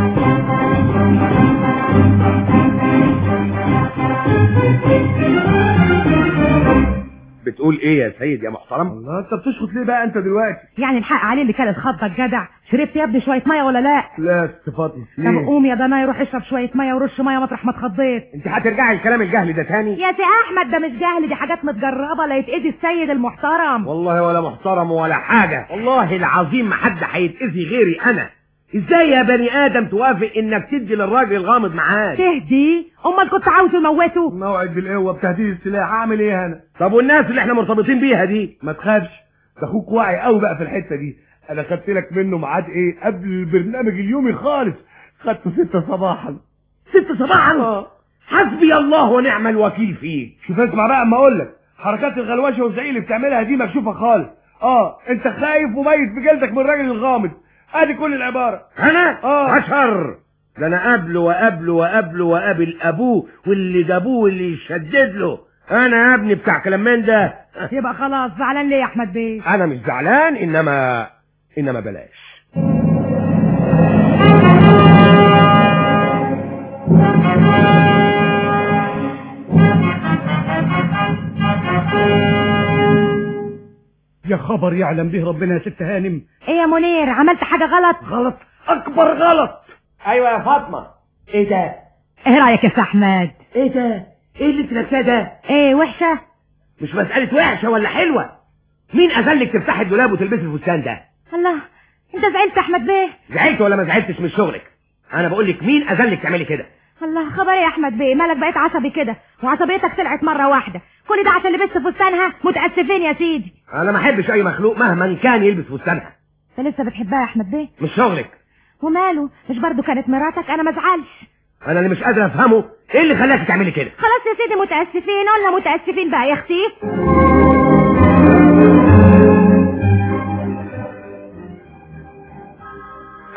بتقول ايه يا سيد يا محترم الله انت بتشخط ليه بقى انت دلوقتي يعني الحق عليه اللي كان الخضه الجدع شربت يا ابني شويه ميه ولا لا لا صفاتي طب قوم يا ضناي روح اشرب شويه ميه ورش ميه مطرح ما اتخضيت انت هترجعي الكلام الجهل ده تاني يا سي احمد ده مش جهل دي حاجات متجربه لا يتأذي السيد المحترم والله ولا محترم ولا حاجة والله العظيم ما حد هيتأذي غيري أنا إزاي يا بني آدم توافق إنك تدي للراجل الغامض معاك تهدي امال كنت عاوز يموته موعد بالقوة بتهديد السلاح أعمل إيه أنا طب والناس اللي إحنا مرتبطين بيها دي ما تخافش ده أخوك واعي قوي بقى في الحتة دي أنا خدت لك منه ميعاد إيه قبل البرنامج اليومي خالص خدته ستة صباحا ستة صباحا حسبي الله ونعم الوكيل فيك شوف اسمع بقى اما اقول لك حركات الغلوشه والزعيق اللي بتعملها دي مكشوفه خالص اه انت خايف وميت بجلدك من الراجل الغامض ادي كل العباره انا اه عشر ده انا قبله وقبله وقبله وقابل ابوه واللي جابوه واللي يشدد له انا يا ابني بتاع كلام من ده يبقى خلاص زعلان ليه يا احمد بيه انا مش زعلان انما انما بلاش يا خبر يعلم به ربنا يا ست هانم ايه يا منير عملت حاجه غلط غلط اكبر غلط ايوه يا فاطمه ايه ده ايه رايك يا سي احمد ايه ده ايه اللي انت لابساه ده ايه وحشه مش مساله وحشه ولا حلوه مين اذلك تفتحي الدولاب وتلبسي الفستان ده الله انت زعلت يا احمد بيه زعلت ولا ما زعلتش من شغلك انا بقول لك مين اذلك تعملي كده الله خبر يا احمد بيه مالك بقيت عصبي كده وعصبيتك طلعت مره واحده كل ده عشان لبست فستانها متاسفين يا سيدي انا ما احبش اي مخلوق مهما كان يلبس فستانها انت لسه بتحبها يا احمد بيه مش شغلك وماله مش برضو كانت مراتك انا ما ازعلش انا اللي مش قادر افهمه ايه اللي خلاكي تعملي كده خلاص يا سيدي متاسفين قلنا متاسفين بقى يا اختي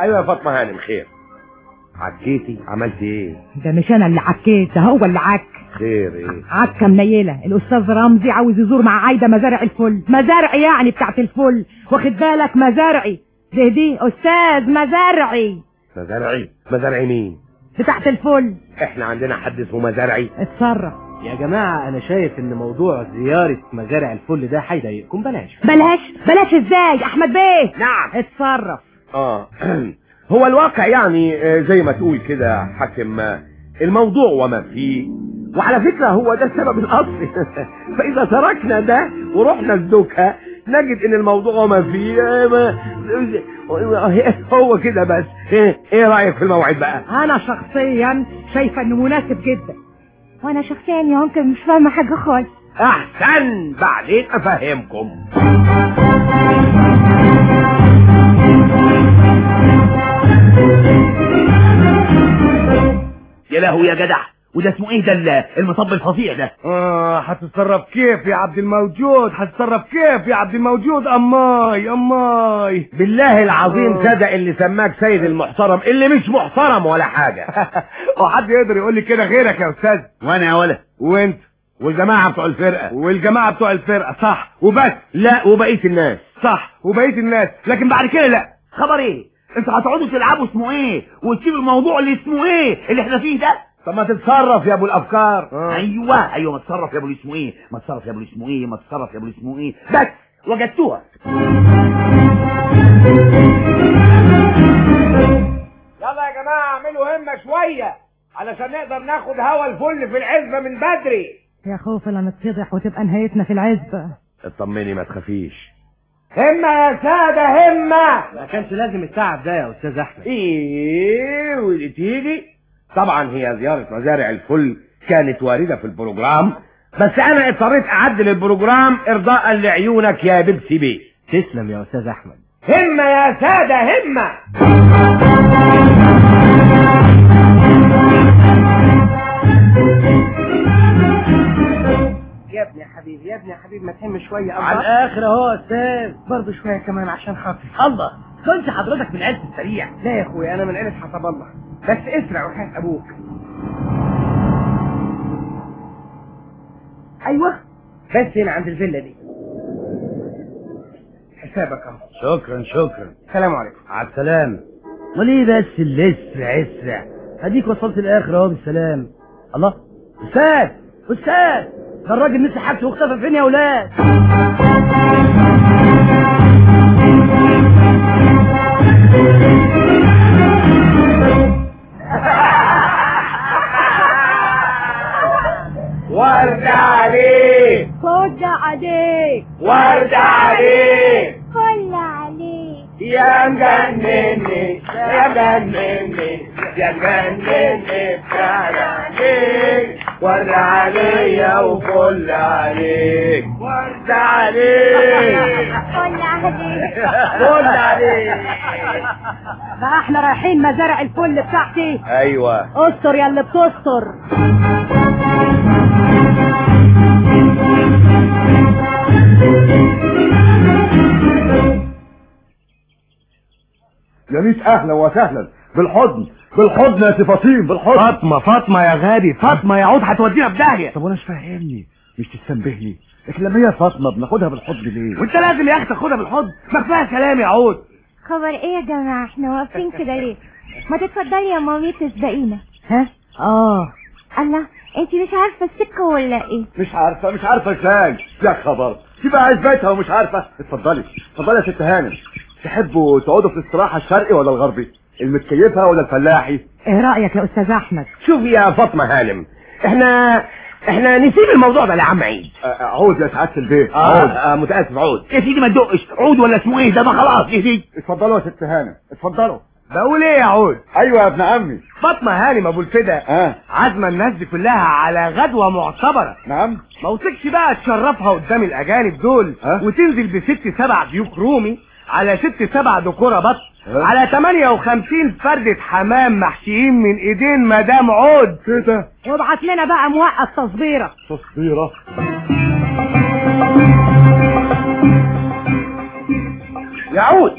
ايوه يا فاطمه هانم خير عكيتي عملت ايه ده مش انا اللي عكيت ده هو اللي عك خير ايه عكة منيلة الأستاذ رمزي عاوز يزور مع عايدة مزارع الفل مزارعي يعني بتاعت الفل واخد بالك مزارعي دي دي أستاذ مزارعي مزارعي مزارعي مين بتاعت الفل احنا عندنا حد اسمه مزارعي اتصرف يا جماعة أنا شايف إن موضوع زيارة مزارع الفل ده هيضايقكم بلاش بلاش بلاش ازاي احمد بيه نعم اتصرف اه هو الواقع يعني آه، زي ما تقول كده حاكم آه، الموضوع وما فيه وعلى فكرة هو ده السبب الأصلي فإذا تركنا ده ورحنا الدكة نجد ان الموضوع وما فيه آه، ما- هو كده بس ايه إيه رأيك في الموعد بقى انا شخصيا شايفة انه مناسب جدا وانا شخصيا يا انكل مش فاهمه حاجه خالص احسن بعدين افهمكم يا لهوي يا جدع وده اسمه ايه ده ال- المطب الفظيع ده اه هتتصرف كيف يا عبد الموجود هتتصرف كيف يا عبد الموجود اماي اماي بالله العظيم صدق اللي سماك سيد المحترم اللي مش محترم ولا حاجة وحد يقدر يقول لي كده غيرك يا استاذ وانا يا ولا وانت والجماعة بتوع الفرقة والجماعه بتوع الفرقه صح وبس لا وبقية الناس صح وبقيه الناس لكن بعد كده لا خبر ايه انتوا هتقعدوا تلعبوا اسمه ايه وتسيبوا الموضوع اللي اسمه ايه اللي احنا فيه ده طب ما تتصرف يا ابو الافكار ايوه ايوه ما تتصرف يا ابو اللي اسمه ايه ما تتصرف يا ابو اللي اسمه ايه ما تتصرف يا ابو اللي اسمه ايه بس وجدتوها يلا يا جماعة اعملوا همة شوية علشان نقدر ناخد هوا الفل في العزبة من بدري يا خوف لا نتفضح وتبقى نهايتنا في العزبة اطمني ما تخافيش همة يا سادة همة ما كانش لازم التعب ده يا أستاذ أحمد ايه واللي تيجي طبعا هي زيارة مزارع الفل كانت واردة في البروجرام بس انا اضطريت اعدل البروجرام ارضاء لعيونك يا بيبسي بيه تسلم يا أستاذ أحمد همة يا سادة همة يا ابني يا حبيبي يا ابني يا حبيبي ما تهم شويه على الآخر أهو يا أستاذ برضه شويه كمان عشان خاطري الله كنت حضرتك من عيلة السريع لا يا اخويا انا من عيله حسب الله بس اسرع وحياة ابوك ايوه بس هنا عند الفيلا دي حسابك اهو شكرا شكرا السلام عليكم على السلامة وليه بس اللي اسرع اسرع اديك وصلت الاخر اهو بالسلام الله استاذ استاذ ده الراجل نسي حاجته واختفى فين يا ولاد ورد عليك خد عليك ورد عليك خل عليك يا مجنني يا مجنني يا مجنني بتاع عليك ورد عليا وفل عليك ورد عليك خل عليك فل عليك بقى احنا رايحين مزارع الفل بتاعتي ايوه استر يا اللي بتستر يا ميت اهلا وسهلا بالحضن بالحضن يا سي فطيم بالحضن فاطمه فاطمه يا غبي فاطمه يا عود هتودينا في داهيه طب وانا مش فاهمني مش تستنبهني لكن لما هي فاطمه بناخدها بالحضن ليه وانت لازم يا اخي تاخدها بالحضن ما كفايه كلام يا عود خبر ايه يا جماعه احنا واقفين كده ليه ما تتفضلي يا مامي تسبقينا ها اه الله انت مش عارفه السكه ولا ايه مش عارفه مش عارفه ازاي يا خبر تبقى عزبتها ومش عارفه اتفضلي اتفضلي يا ست هانم تحبوا تقعدوا في الاستراحه الشرقي ولا الغربي المتكيفه ولا الفلاحي ايه رأيك يا استاذ احمد شوف يا فاطمة هانم احنا احنا نسيب الموضوع ده لعم عيد آه، آه، عود يا سعاده البيت اه, عود آه متأسف عود يا سيدي ما تدقش عود ولا اسمه ايه ده ما خلاص يا سيدي اتفضلوا يا ست هانم اتفضلوا بقول ايه يا عود ايوه يا ابن عمي فاطمه هانم ابو الفدا اه عازمه الناس دي كلها على غدوه معتبره نعم ما وصلش بقى تشرفها قدام الاجانب دول ها؟ وتنزل بست سبع ديوك رومي على ست سبع دكوره بط ها؟ على 58 فردة حمام محشيين من ايدين مدام عود كده وابعت لنا بقى موقف تصبيرة تصبيره يا عود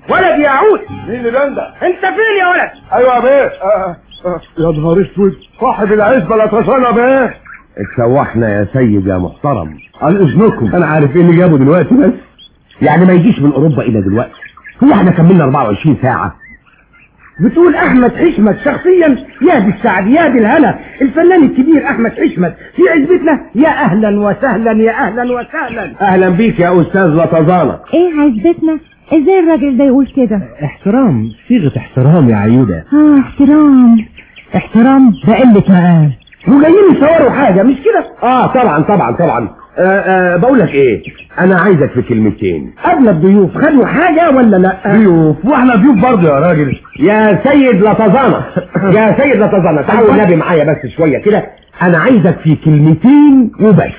ولد يا عود مين اللي بنده انت فين يا ولد ايوه يا بيه آه، آه، يا نهار اسود صاحب العزبه لا تصنع بيه اتسوحنا يا سيد يا محترم عن اذنكم انا عارف ايه اللي جابه دلوقتي بس يعني ما يجيش من اوروبا الى دلوقتي هو احنا كملنا 24 ساعه بتقول احمد حشمت شخصيا يا دي السعد يا دي الهنا الفنان الكبير احمد حشمت في عزبتنا يا اهلا وسهلا يا اهلا وسهلا اهلا بيك يا استاذ لطزانة ايه عزبتنا ازاي الراجل ده يقول كده احترام صيغه احترام يا عيوده اه احترام احترام ده قلة مقام وجايين يصوروا حاجه مش كده اه طبعا طبعا طبعا آه آه بقول لك ايه انا عايزك في كلمتين قبل الضيوف خدوا حاجه ولا لا ضيوف واحنا ضيوف برضه يا راجل يا سيد لطزانة يا سيد لطزانة تعالوا النبي معايا بس شوية كده انا عايزك في كلمتين وبس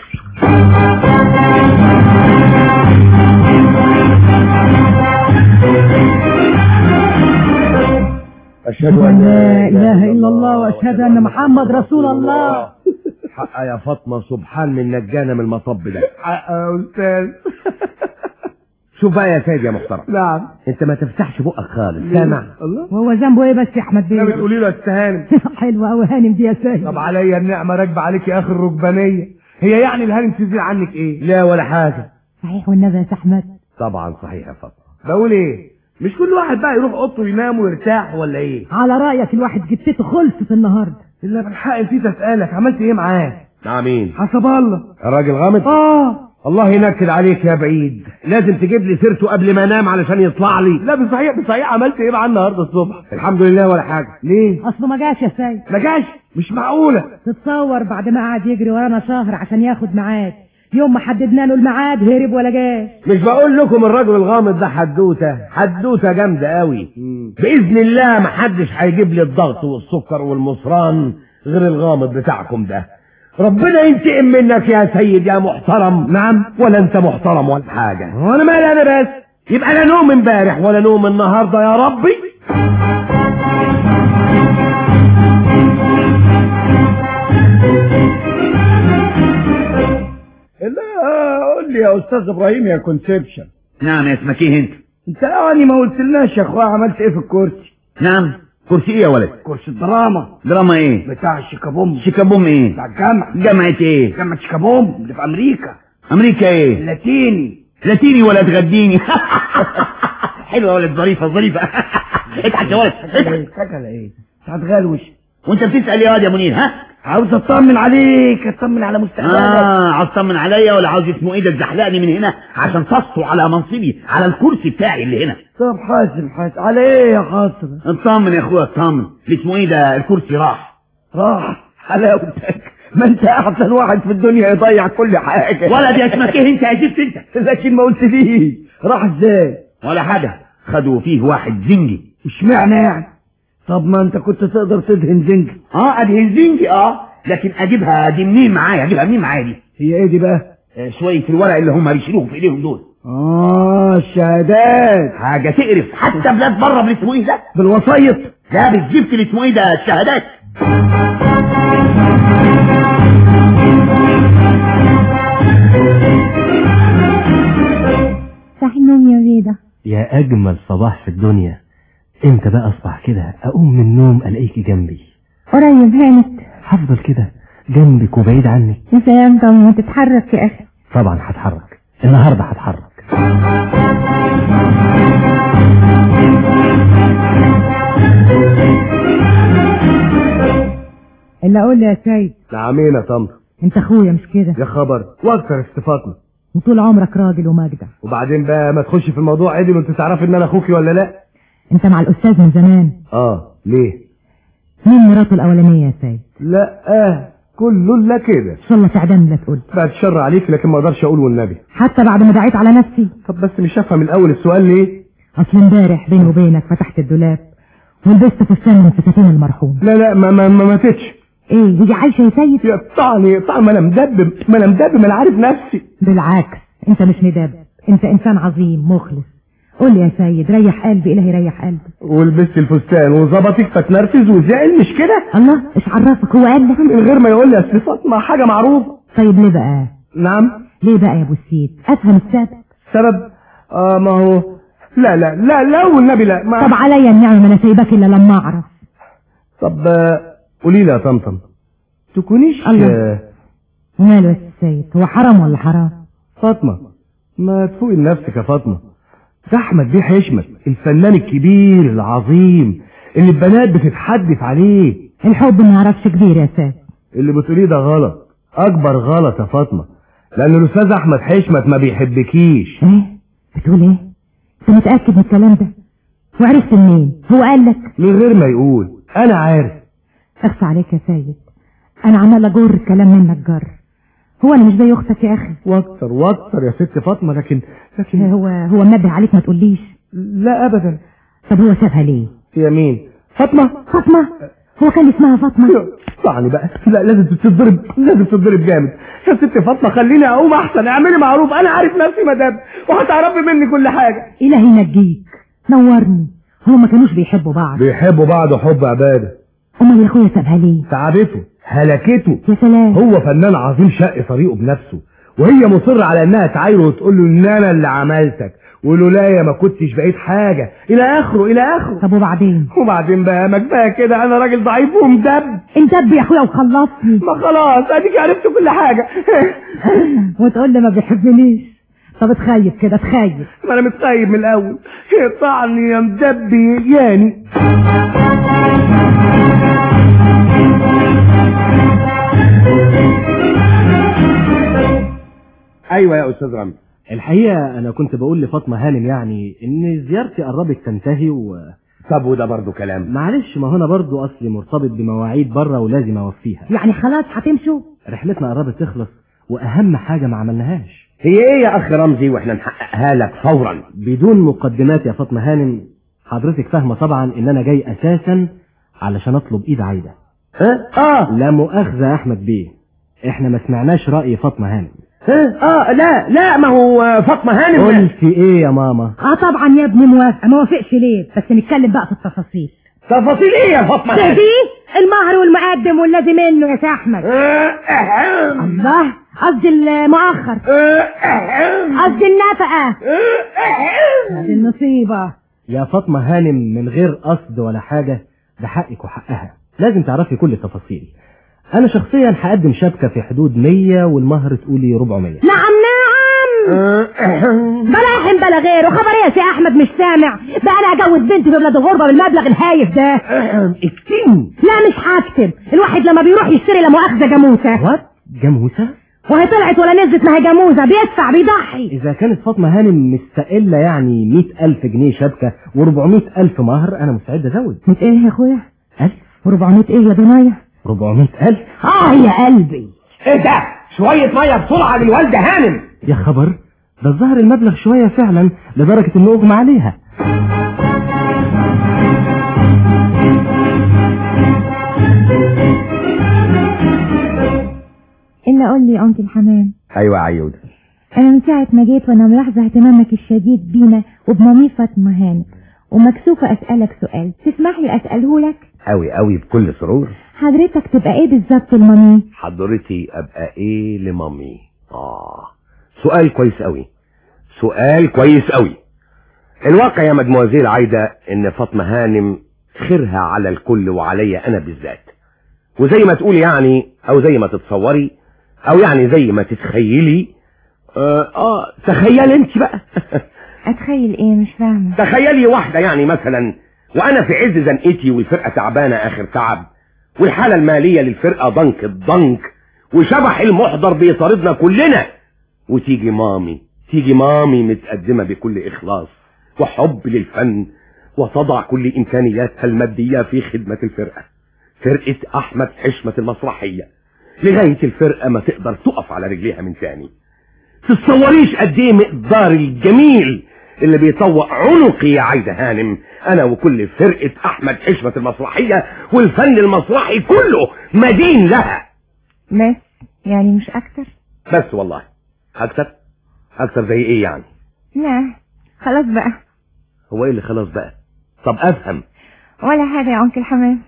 اشهد ان لا اله الا الله واشهد ان محمد رسول الله حق يا فاطمة سبحان من نجانا من المطب ده حق يا استاذ شوف بقى يا سيد يا محترم نعم انت ما تفتحش بقك خالص سامع الله وهو ذنبه ايه بس يا احمد لا بيه بتقولي له استهانم حلوه قوي هانم دي يا سيد طب عليا النعمه راكبه عليك يا اخي الركبانيه هي يعني الهانم تزيد عنك ايه لا ولا حاجة صحيح والنبي يا احمد طبعا صحيح يا فاطمة بقول ايه مش كل واحد بقى يروح اوضته ينام ويرتاح ولا ايه على رايك الواحد جبتته خلصت النهارده الا بالحق نسيت اسالك عملت ايه معاه مع مين حسب الله الراجل غامض اه الله ينكد عليك يا بعيد لازم تجيب لي سيرته قبل ما انام علشان يطلع لي لا بصحيح بصحيح عملت ايه معاه النهارده الصبح الحمد لله ولا حاجة ليه اصله ما جاش يا سيد ما جاش مش معقوله تتصور بعد ما قعد يجري ورانا شهر عشان ياخد ميعاد يوم ما حددنا له الميعاد هرب ولا جاش مش بقول لكم الراجل الغامض ده حدوته حدوته جامده قوي باذن الله ما حدش هيجيب لي الضغط والسكر والمصران غير الغامض بتاعكم ده ربنا ينتقم منك يا سيد يا محترم نعم ولا انت محترم ولا حاجه وانا مالي انا بس يبقى لا نوم امبارح ولا نوم النهارده يا ربي لا قول لي يا استاذ ابراهيم يا كونسبشن نعم يا اسمك ايه انت انت يعني ما قلتلناش يا اخويا عملت ايه في الكرسي نعم كرسي ايه يا ولد كرسي الدراما دراما ايه بتاع الشيكابوم شيكابوم ايه بتاع الجامعة جامعة ايه جامعة شيكابوم اللي في امريكا امريكا ايه اللاتيني لاتيني ولا تغديني حلوه يا ولد ظريفه ظريفه اضحك يا ولد اضحك سكلة ايه هتغلوش وانت بتسال يا واد يا منير ها عاوز اطمن عليك اطمن على مستقبلك اه عاوز تطمن عليا ولا عاوز اسمه ايه ده تزحلقني من هنا عشان تصوا على منصبي على الكرسي بتاعي اللي هنا طب حاسب حاسب على ايه يا خاطر اطمن يا اخويا اطمن اللي اسمه ايه ده الكرسي راح راح حلاوتك ما انت احسن واحد في الدنيا يضيع كل حاجة ولد يا اسمك ايه انت يا زفت انت لكن ما قلت ليه راح ازاي ولا حاجه خدوا فيه واحد زنجي اشمعنى يعني طب ما انت كنت تقدر تدهن زنج اه ادهن زنجي اه لكن اجيبها دي منين معايا اجيبها منين معايا دي هي ايه دي بقى آه، شويه الورق اللي هم بيشيلوهم في ايديهم دول اه الشهادات حاجه تقرف حتى بلاد بره اللي اسمه ايه ده بالوسايط لا بالزفت اللي اسمه ايه ده الشهادات صح النوم يا ريدة يا أجمل صباح في الدنيا امتى بقى أصبح كده أقوم من النوم ألاقيكي جنبي قريب هانت هفضل كده جنبك وبعيد عنك يا سلام طب ما تتحرك يا اخي طبعا هتحرك النهارده هتحرك الا قول لي يا سيد نعمين يا طنط انت اخويا مش كده يا خبر واكثر استفاضنا وطول عمرك راجل ومجدع وبعدين بقى ما تخش في الموضوع عدل وانت تعرفي ان انا اخوكي ولا لا انت مع الاستاذ من زمان اه ليه مين مراته الاولانيه يا سيد لا اه كله الا كده ان شاء الله تعدم لا تقول بعد الشر عليك لكن ما اقدرش اقول والنبي حتى بعد ما دعيت على نفسي طب بس مش هفهم الاول السؤال ليه اصل امبارح بيني وبينك فتحت الدولاب ولبست فستان من فساتين المرحوم لا لا ما ما ما ماتتش ايه هي عايشه يا سيد يقطعني يقطعني ما انا مدبب ما انا مدبب ما انا عارف نفسي بالعكس انت مش مداب انت انسان عظيم مخلص قول لي يا سيد ريح قلبي الهي ريح قلبي ولبست الفستان وظبطك فتنرفز وزعل مش كده الله ايش عرفك هو قال لك من غير ما يقول لي اصل فاطمه حاجه معروفه طيب ليه بقى نعم ليه بقى يا ابو السيد افهم السبب سبب اه ما هو لا لا لا لا والنبي لا ما طب عليا النعمة ما انا سايباك الا لما اعرف طب آه، قولي لي يا طمطم تكونيش الله. آه، ماله يا سيد هو حرام ولا حرام فاطمة ما تفوقي لنفسك يا فاطمة ده أحمد بيه حشمت الفنان الكبير العظيم اللي البنات بتتحدث عليه الحب ما يعرفش كبير يا سيد اللي بتقوليه ده غلط أكبر غلط يا فاطمة لأن الأستاذ أحمد حشمت ما بيحبكيش ايه بتقول ايه انت متأكد من الكلام ده وعرفت منين هو قال لك من غير ما يقول أنا عارف اخفى عليك يا سيد انا عمال اجر الكلام منك جر هو انا مش زي اختك يا اخي واكتر واكتر يا ست فاطمة لكن لكن هو هو منبه عليك ما تقوليش لا أبدا طب هو سابها ليه يا مين فاطمة فاطمة هو كان اسمها فاطمة طعني بقى لا لازم تتضرب لازم تتضرب جامد يا ست فاطمه خليني اقوم احسن اعملي معروف انا عارف نفسي مدام وهتعرفي مني كل حاجه الهي ينجيك نورني هو ما كانوش بيحبوا بعض بيحبوا بعض حب عباده امال يا اخويا سابها ليه تعبته هلكته يا سلام هو فنان عظيم شق طريقه بنفسه وهي مصرة على انها تعايره وتقول له ان انا اللي عملتك ولولايا ما كنتش بقيت حاجة الى اخره الى اخره طب وبعدين وبعدين بقى ما كفايه كده انا راجل ضعيف ومدب انت يا اخويا وخلصني ما خلاص اديك عرفت كل حاجة وتقول لي ما بيحبنيش طب تخيب كده تخيب ما انا متخيب من الاول اقطعني يا مدبي ياني ايوه يا استاذ رامي الحقيقة أنا كنت بقول لفاطمة هانم يعني إن زيارتي قربت تنتهي و طب وده برضه كلام معلش ما هنا برضو أصلي مرتبط بمواعيد بره ولازم أوفيها يعني خلاص هتمشوا رحلتنا قربت تخلص وأهم حاجة ما عملناهاش هي ايه يا اخ رمزي واحنا نحققها لك فورا بدون مقدمات يا فاطمة هانم حضرتك فاهمة طبعا إن أنا جاي أساسا علشان أطلب إيد عايدة ها اه لا مؤاخذة يا أحمد بيه إحنا ما سمعناش رأي فاطمة هانم ها اه لا لا ما هو فاطمه هانم قلت إيه يا ماما اه طبعا يا ابني موافقه ما وافقش ليه بس نتكلم بقى في التفاصيل تفاصيل ايه يا فاطمه هانم دي المهر والمقدم والذي منه يا سي احمد آه، أهم. الله قصدي المؤخر آه، أهم. قصدي النفقه آه، أهم. دي النصيبه يا فاطمة هانم من غير قصد ولا حاجة ده حقك وحقها لازم تعرفي كل التفاصيل أنا شخصيا هقدم شبكة في حدود 100 والمهر تقولي 400 نعم نعم آه، أهم. بلا احم بلا غيره خبر ايه يا سي احمد مش سامع بقى انا هجوز بنتي في بلاد الغربه بالمبلغ الهايف ده أهم. اكتم لا مش هكتب الواحد لما بيروح يشتري لا مؤاخذه جاموسه وات جاموسة وهي طلعت ولا نزلت ما هي جاموسه بيدفع بيضحي إذا كانت فاطمة هانم مستقلة يعني 100000 جنيه شبكة و400 ألف مهر أنا مستعد أزود مت ايه يا اخويا ألف و400 ايه يا دنيا 400 ألف اه يا قلبي ايه ده شويه ميه بسرعه للوالده هانم يا خبر ده الظاهر المبلغ شوية فعلا لدرجة إنه أغمى عليها إلا قول لي يا أنكل حمام ايوه يا عيود أنا من ساعة ما جيت وأنا ملاحظة اهتمامك الشديد بينا وبمامي فاطمة هانم ومكسوفة أسألك سؤال تسمح لي أسأله لك قوي قوي بكل سرور حضرتك تبقى إيه بالظبط المامي حضرتي ابقى ايه لمامي اه سؤال كويس قوي سؤال كويس قوي الواقع يا مدموزيل عايدة ان فاطمة هانم خيرها على الكل وعليا انا بالذات وزي ما تقولي يعني او زي ما تتصوري او يعني زي ما تتخيلي اه, آه تخيل انت بقى أتخيل إيه مش فاهمة تخيلي واحدة يعني مثلا وانا في عز زنقتي والفرقة تعبانة اخر تعب والحالة المالية للفرقة ضنك الضنك وشبح المحضر بيطاردنا كلنا وتيجي مامي تيجي مامي متقدمة بكل اخلاص وحب للفن وتضع كل امكانياتها المادية في خدمة الفرقة فرقة احمد حشمة المسرحية لغاية الفرقة ما تقدر تقف على رجليها من تاني تتصوريش قد ايه مقدار الجميل اللي بيطوق عنقي يا عايدة هانم انا وكل فرقة احمد حشمة المسرحية والفن المسرحي كله مدين لها بس يعني مش أكتر بس والله اكتر اكتر زي ايه يعني لا خلاص بقى هو ايه اللي خلاص بقى طب افهم ولا حاجة يا أنكل حمام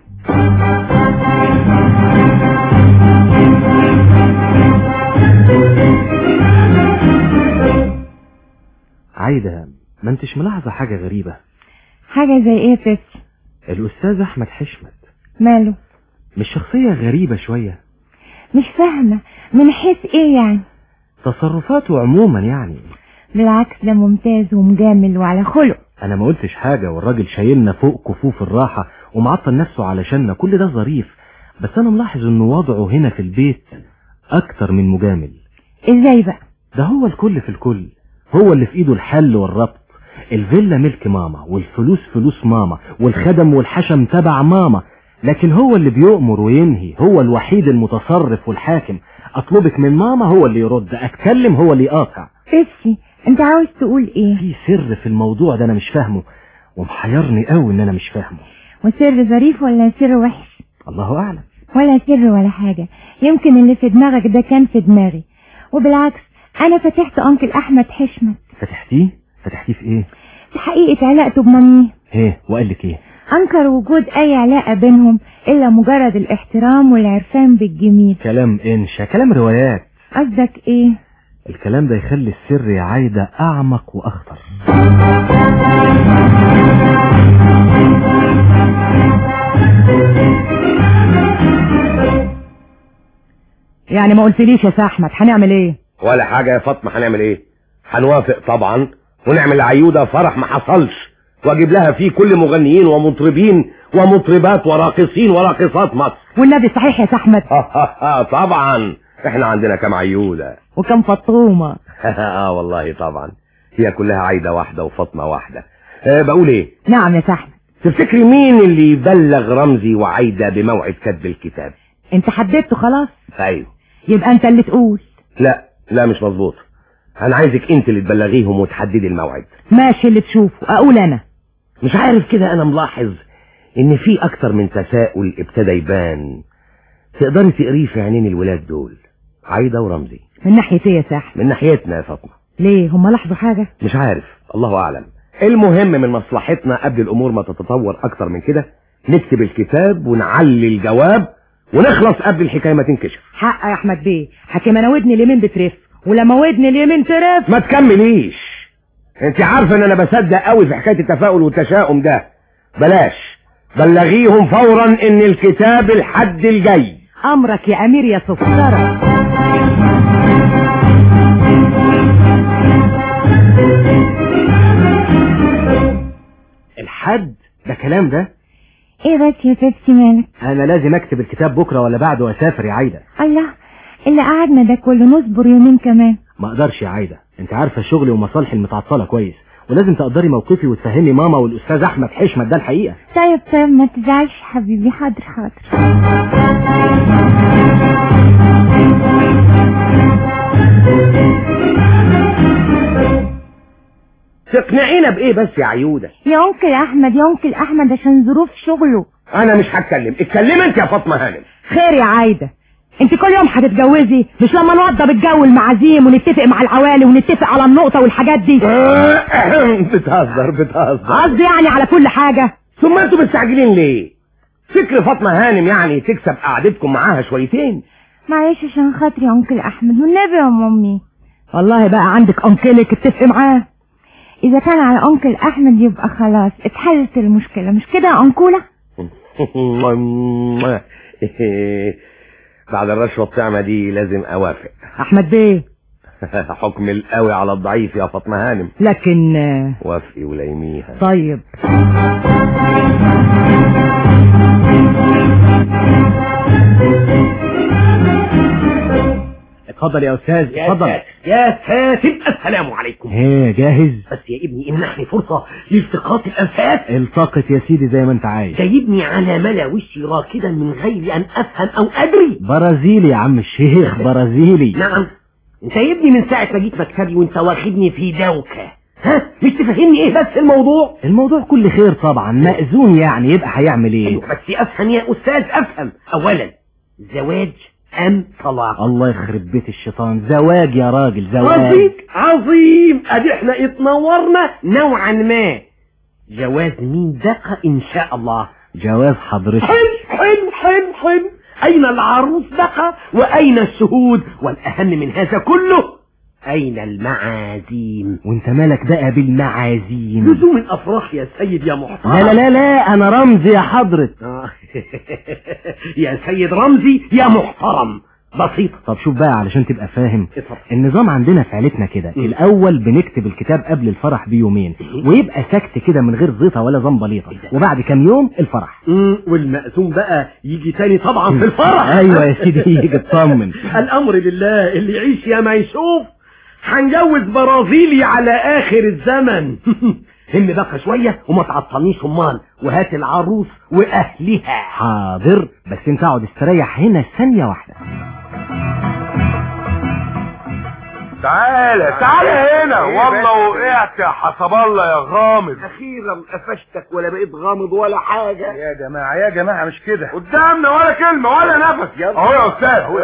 عايدة ما انتش ملاحظة حاجة غريبة حاجة زي ايه يا بيبسي الأستاذ أحمد حشمت ماله مش شخصية غريبة شوية مش فاهمة من حيث ايه يعني تصرفاته عموما يعني بالعكس ده ممتاز ومجامل وعلى خلق أنا ما قلتش حاجة والراجل شايلنا فوق كفوف الراحة ومعطل نفسه علشاننا كل ده ظريف بس أنا ملاحظ إنه وضعه هنا في البيت أكتر من مجامل ازاي بقى ده هو الكل في الكل هو اللي في ايده الحل والربط الفيلا ملك ماما والفلوس فلوس ماما والخدم والحشم تبع ماما لكن هو اللي بيؤمر وينهي هو الوحيد المتصرف والحاكم اطلبك من ماما هو اللي يرد اتكلم هو اللي يقاطع بيبسي انت عاوز تقول ايه في سر في الموضوع ده انا مش فاهمه ومحيرني قوي ان انا مش فاهمه وسر ظريف ولا سر وحش الله اعلم ولا سر ولا حاجة يمكن اللي في دماغك ده كان في دماغي وبالعكس انا فتحت انكل احمد حشمت فتحتيه فتحتيه في ايه في حقيقة علاقته بماميه ايه وقال لك ايه انكر وجود اي علاقة بينهم الا مجرد الاحترام والعرفان بالجميل كلام انشا كلام روايات قصدك ايه الكلام ده يخلي السر يا عايدة اعمق واخطر يعني ما قلتليش يا سي احمد هنعمل ايه ولا حاجة يا فاطمة هنعمل ايه هنوافق طبعا ونعمل لعيودة فرح ما حصلش واجيب لها فيه كل مغنيين ومطربين ومطربات وراقصين وراقصات مصر والنبي صحيح يا سي احمد طبعا احنا عندنا كام عيودة وكم فطومة اه والله طبعا هي كلها عايدة واحدة وفاطمة واحدة أه بقول ايه نعم يا سي احمد تفتكري مين اللي يبلغ رمزي وعايدة بموعد كتب الكتاب انت حددته خلاص ايوه يبقى انت اللي تقول لا لا مش مظبوط انا عايزك انت اللي تبلغيهم وتحددي الموعد ماشي اللي تشوفه اقول انا مش عارف كده انا ملاحظ ان في اكتر من تساؤل ابتدى يبان تقدري تقريه في عينين الولاد دول عايدة ورمزي من ناحية ايه يا سي احمد من ناحيتنا يا فاطمة ليه هم لاحظوا حاجة مش عارف الله اعلم المهم من مصلحتنا قبل الامور ما تتطور اكتر من كده نكتب الكتاب ونعلي الجواب ونخلص قبل الحكايه ما تنكشف حق يا احمد بيه حكيم انا ودني اليمين بترف ولما ودني اليمين ترف ما تكمليش انت عارفه ان انا بصدق قوي في حكايه التفاؤل والتشاؤم ده بلاش بلغيهم فورا ان الكتاب الحد الجاي امرك يا امير يا سفسرة الحد ده كلام ده ايه بس يا بيبسي مالك انا لازم اكتب الكتاب بكرة ولا بعده واسافر يا عايدة الله اللي قعدنا ده كله نصبر يومين كمان ما اقدرش يا عايدة انت عارفة شغلي ومصالحي المتعطلة كويس ولازم تقدري موقفي وتفهمي ماما والاستاذ احمد حشمت ده الحقيقة طيب طيب ما تزعلش حبيبي حاضر حاضر تقنعينا بايه بس يا عيوده يا انكل احمد يا انكل احمد عشان ظروف شغله انا مش هتكلم اتكلمي انت يا فاطمه هانم خير يا عايدة انت كل يوم هتتجوزي مش لما نوضب الجو المعازيم ونتفق مع العوالي ونتفق على النقطة والحاجات دي بتهزر بتهزر قصدي يعني على كل حاجة ثم انتوا مستعجلين ليه فكر فاطمه هانم يعني تكسب قعدتكم معاها شويتين معلش عشان خاطري يا انكل احمد والنبي يا مامي والله بقى عندك انكلك اتفق معاه اذا كان على انكل احمد يبقى خلاص اتحلت المشكلة مش كده يا انكولة بعد الرشوة الطعمة دي لازم اوافق احمد بيه حكم القوي على الضعيف يا فاطمة هانم لكن آه، وافقي وليميها طيب اتفضل يا استاذ اتفضل يا ساتر السلام عليكم ايه جاهز بس يا ابني امنحني فرصة لالتقاط الانفاس التقط يا سيدي زي ما انت عايز جايبني على ملا وشي راكدا من غير ان افهم او ادري برازيلي يا عم الشيخ برازيلي نعم انت يا ابني من ساعة ما جيت مكتبي وانت واخدني في دوكة ها مش تفهمني ايه بس الموضوع الموضوع كل خير طبعا مأذون يعني يبقى هيعمل ايه ايوه بس افهم يا استاذ افهم اولا زواج ام طلاق الله يخرب بيت الشيطان زواج يا راجل زواج عظيم عظيم ادي احنا اتنورنا نوعا ما جواز مين دقة ان شاء الله جواز حضرتك حلو حلو حلو حلو اين العروس دقة واين الشهود والاهم من هذا كله أين المعازيم وانت مالك بقى بالمعازيم لزوم الأفراح يا سيد يا محترم لا لا لا لا انا رمزي يا حضرة آه. يا سيد رمزي يا محترم بسيطة طب شوف بقى علشان تبقى فاهم اتفضل النظام عندنا في عيلتنا كده مم. الاول بنكتب الكتاب قبل الفرح بيومين ويبقى سكت كده من غير زيطه ولا زنبليطه وبعد كام يوم الفرح مم، والمأذون بقى يجي تاني طبعا في الفرح ايوه يا سيدي يجي اطمن الامر لله اللي يعيش يا ما يشوف هنجوز برازيلي على اخر الزمن هم بقى شوية وما تعطلنيش امال وهات العروس واهلها حاضر بس انت اقعد استريح هنا ثانيه واحده تعالى تعالى هنا والله وقعت يا حسب الله يا غامض اخيرا قفشتك ولا بقيت غامض ولا حاجة يا جماعة يا جماعة مش كده قدامنا ولا كلمة ولا نفس اهو يا استاذ اهو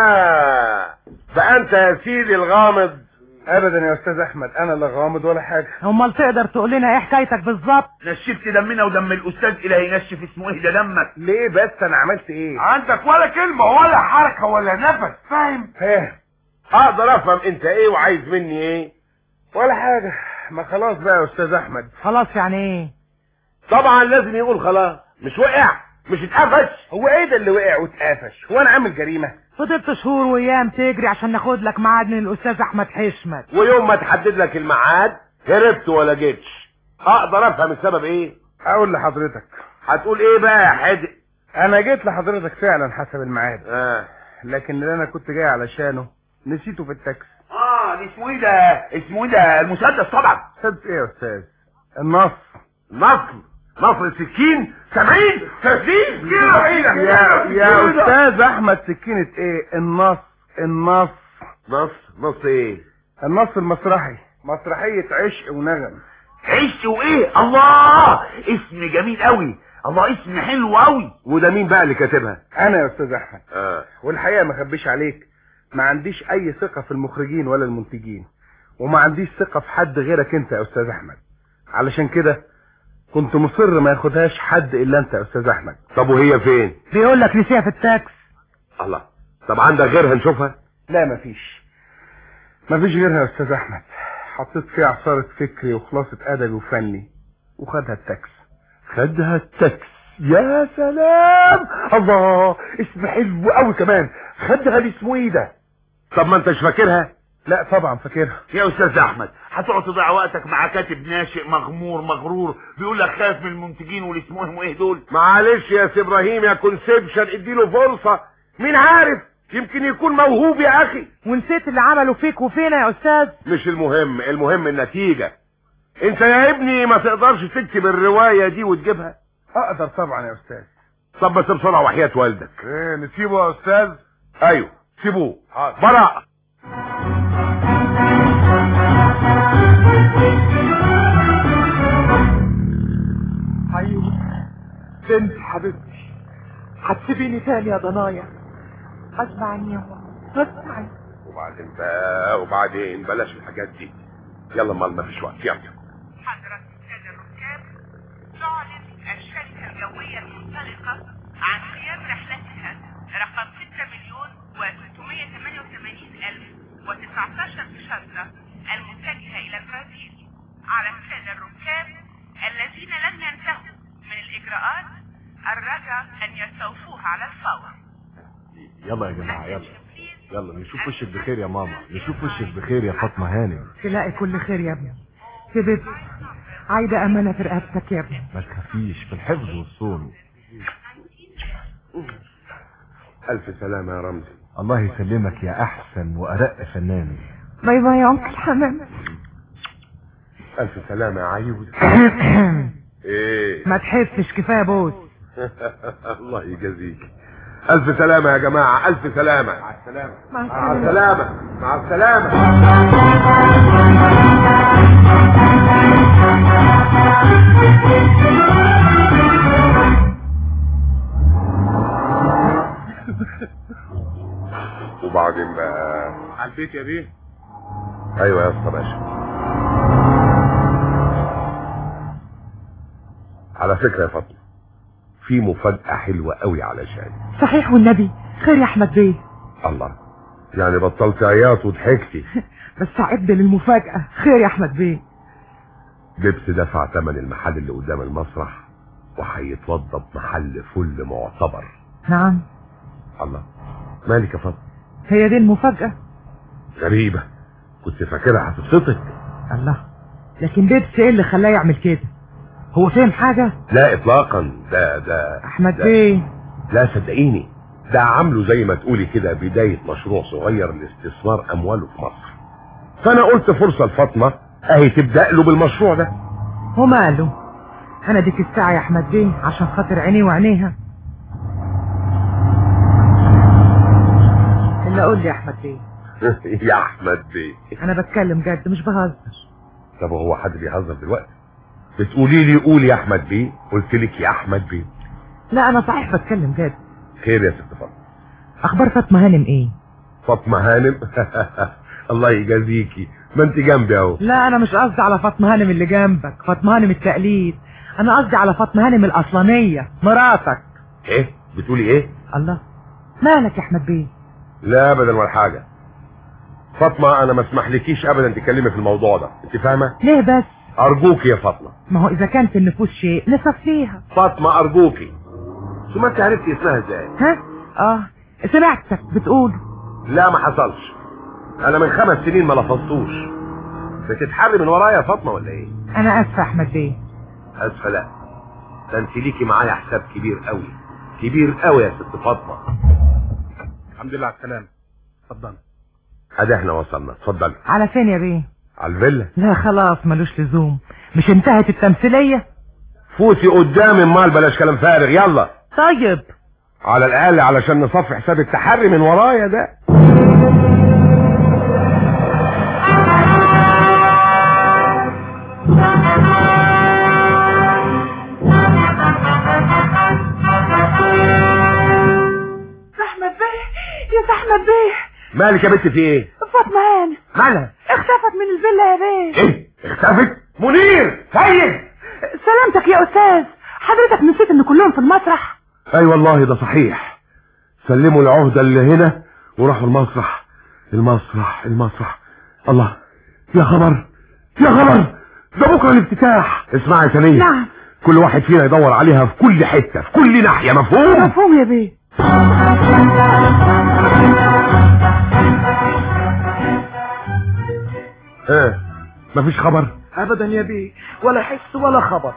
آه. بقى انت يا سيدي الغامض ابدا يا استاذ احمد انا لا غامض ولا حاجة امال تقدر تقول لنا ايه حكايتك بالظبط نشفت دمنا ودم الاستاذ الى ينشف اسمه ايه ده دمك ليه بس انا عملت ايه عندك ولا كلمة ولا حركة ولا نفس فاهم فاهم اقدر افهم انت ايه وعايز مني ايه ولا حاجة ما خلاص بقى يا استاذ احمد خلاص يعني ايه طبعا لازم يقول خلاص مش وقع مش اتقفش هو ايه ده اللي وقع واتقفش هو انا عامل جريمة فضلت شهور وايام تجري عشان ناخد لك ميعاد من الاستاذ احمد حشمت ويوم ما تحدد لك الميعاد هربت ولا جيتش اقدر افهم السبب ايه اقول لحضرتك هتقول ايه بقى يا حدق انا جيت لحضرتك فعلا حسب الميعاد آه. لكن اللي انا كنت جاي علشانه نسيته في التاكسي اه ده اسمه ايه ده اسمه ايه ده المسدس طبعا صدق ايه يا استاذ النص نصر نصر السكين سبعين ثلاثين كده يا يا استاذ احمد سكينة ايه النص النص نص نص ايه النص المسرحي مسرحية عشق ونغم عشت وايه الله اسم جميل قوي الله اسم حلو قوي وده مين بقى اللي كاتبها انا يا استاذ احمد آه. والحقيقة ما اخبيش عليك ما عنديش اي ثقة في المخرجين ولا المنتجين وما عنديش ثقة في حد غيرك انت يا استاذ احمد علشان كده كنت مصر ما ياخدهاش حد الا انت يا استاذ احمد طب وهي فين بيقول لك نسيها في التاكس الله طب عندك غيرها نشوفها لا مفيش مفيش غيرها يا استاذ احمد حطيت فيها عصارة فكري وخلاصة ادبي وفني وخدها التاكس خدها التاكس يا سلام الله اسم حلو قوي كمان خدها دي اسمه ايه ده طب ما انتش فاكرها لا طبعا فاكرها يا استاذ احمد هتقعد تضيع وقتك مع كاتب ناشئ مغمور مغرور بيقول لك خايف من المنتجين واللي اسمهم ايه دول معلش يا سي ابراهيم يا كونسبشن اديله فرصة مين عارف يمكن يكون موهوب يا اخي ونسيت اللي عمله فيك وفينا يا استاذ مش المهم المهم النتيجة انت يا ابني ما تقدرش تكتب الرواية دي وتجيبها اقدر طبعا يا استاذ طب بس بسرعة وحياة والدك ايه نسيبه يا استاذ ايوه سيبوه براءة ايوه بنت حبيبتي هتسيبيني تاني يا ضنايا غصب عني يا ماما غصب عني وبعدين بقى وبعدين بلاش الحاجات دي يلا مال ما فيش وقت يلا حضرة السادة الركاب تعلن الشركة الجوية المنطلقة عن قيام رحلتها رقم 6 مليون و688 ألف و19 شنطة المتجهة إلى البرازيل على السادة الركاب الذين لم ينتهوا من الإجراءات الرجاء أن يستوفوها على الفور يلا يا جماعة يلا يلا نشوف وشك بخير يا ماما نشوف وشك بخير يا فاطمة هانم تلاقي كل خير يا ابني في بيت عايدة أمانة في رقبتك يا ابني ما تخافيش في الحفظ والصون الف سلامة يا رمزي الله يسلمك يا احسن وارق فنان باي باي يا أنكل حمام الف سلامة يا عيوز ايه ما تحسش كفاية بوس الله يجازيك الف سلامة يا جماعة الف سلامة مع السلامة مع مع السلامة السلامة مع السلامة وبعدين بقى على البيت يا بيه ايوه يا اسطى باشا على فكرة يا فاطمة في مفاجأة حلوة قوي علشان صحيح والنبي خير يا أحمد بيه الله يعني بطلت عياط وضحكتي بس عد للمفاجأة خير يا احمد بيه بيبس دفع ثمن المحل اللي قدام المسرح وهيتوضى بمحل فل معتبر نعم الله مالك يا فاطمه هي دي المفاجأة غريبه كنت فاكرها هتبسطك الله لكن بيبس ايه اللي خلاه يعمل كده هو فاهم حاجة لا اطلاقا ده ده احمد ده- بيه لا صدقيني ده عامله زي ما تقولي كده بداية مشروع صغير لاستثمار أمواله في مصر فأنا قلت فرصة لفاطمة أهي تبدأ له بالمشروع ده وماله انا ديك الساعة يا احمد بيه عشان خاطر عينيه وعينيها الا قول لي يا احمد بيه يا أحمد بيه انا بتكلم جد مش بهزر طب هو حد بيهزر دلوقتي بتقولي لي قول يا أحمد بيه قلت لك يا أحمد بيه لا انا صحيح بتكلم جد خير يا ست فاطمة اخبار فاطمة هانم ايه فاطمة هانم الله يجازيكي ما انت جنبي اهو لا انا مش قصدي على فاطمة هانم اللي جنبك فاطمة هانم التقليد انا قصدي على فاطمة هانم الاصلانية مراتك ايه بتقولي ايه الله مالك يا احمد بيه لا ابدا ولا حاجة فاطمة انا ما اسمحلكيش ابدا تتكلمي في الموضوع ده انت فاهمة ليه بس ارجوك يا فاطمة ما هو اذا كان في النفوس شيء نصفيها فاطمة ارجوكي شو ما انت عرفتي اسمها ازاي ها اه سمعتك بتقول لا ما حصلش انا من خمس سنين ما لفظتوش بتتحري من ورايا يا فاطمة ولا ايه انا اسفة احمد بيه اسفة لا ده انت ليكي معايا حساب كبير قوي كبير قوي يا ست فاطمة الحمد لله على السلامة اتفضل ادي احنا وصلنا اتفضلي على فين يا بيه على الفيلا لا خلاص ملوش لزوم مش انتهت التمثيلية فوتي قدامي امال بلاش كلام فارغ يلا طيب على الاقل علشان نصفي حساب التحري من ورايا ده احمد بيه يا احمد بيه مالك يا بنت في ايه فاطمة هانم مالها اختفت من الفيلا يا بيه ايه اختفت منير سيد سلامتك يا استاذ حضرتك نسيت ان كلهم في المسرح اي والله ده صحيح سلموا العهدة اللي هنا وراحوا المسرح المسرح المسرح الله يا خبر يا خبر ده بكره الافتتاح اسمعي يا ثانية نعم كل واحد فينا يدور عليها في كل حتة في كل ناحية مفهوم مفهوم يا بيه ها مفيش خبر ابدا يا بيه ولا حس ولا خبر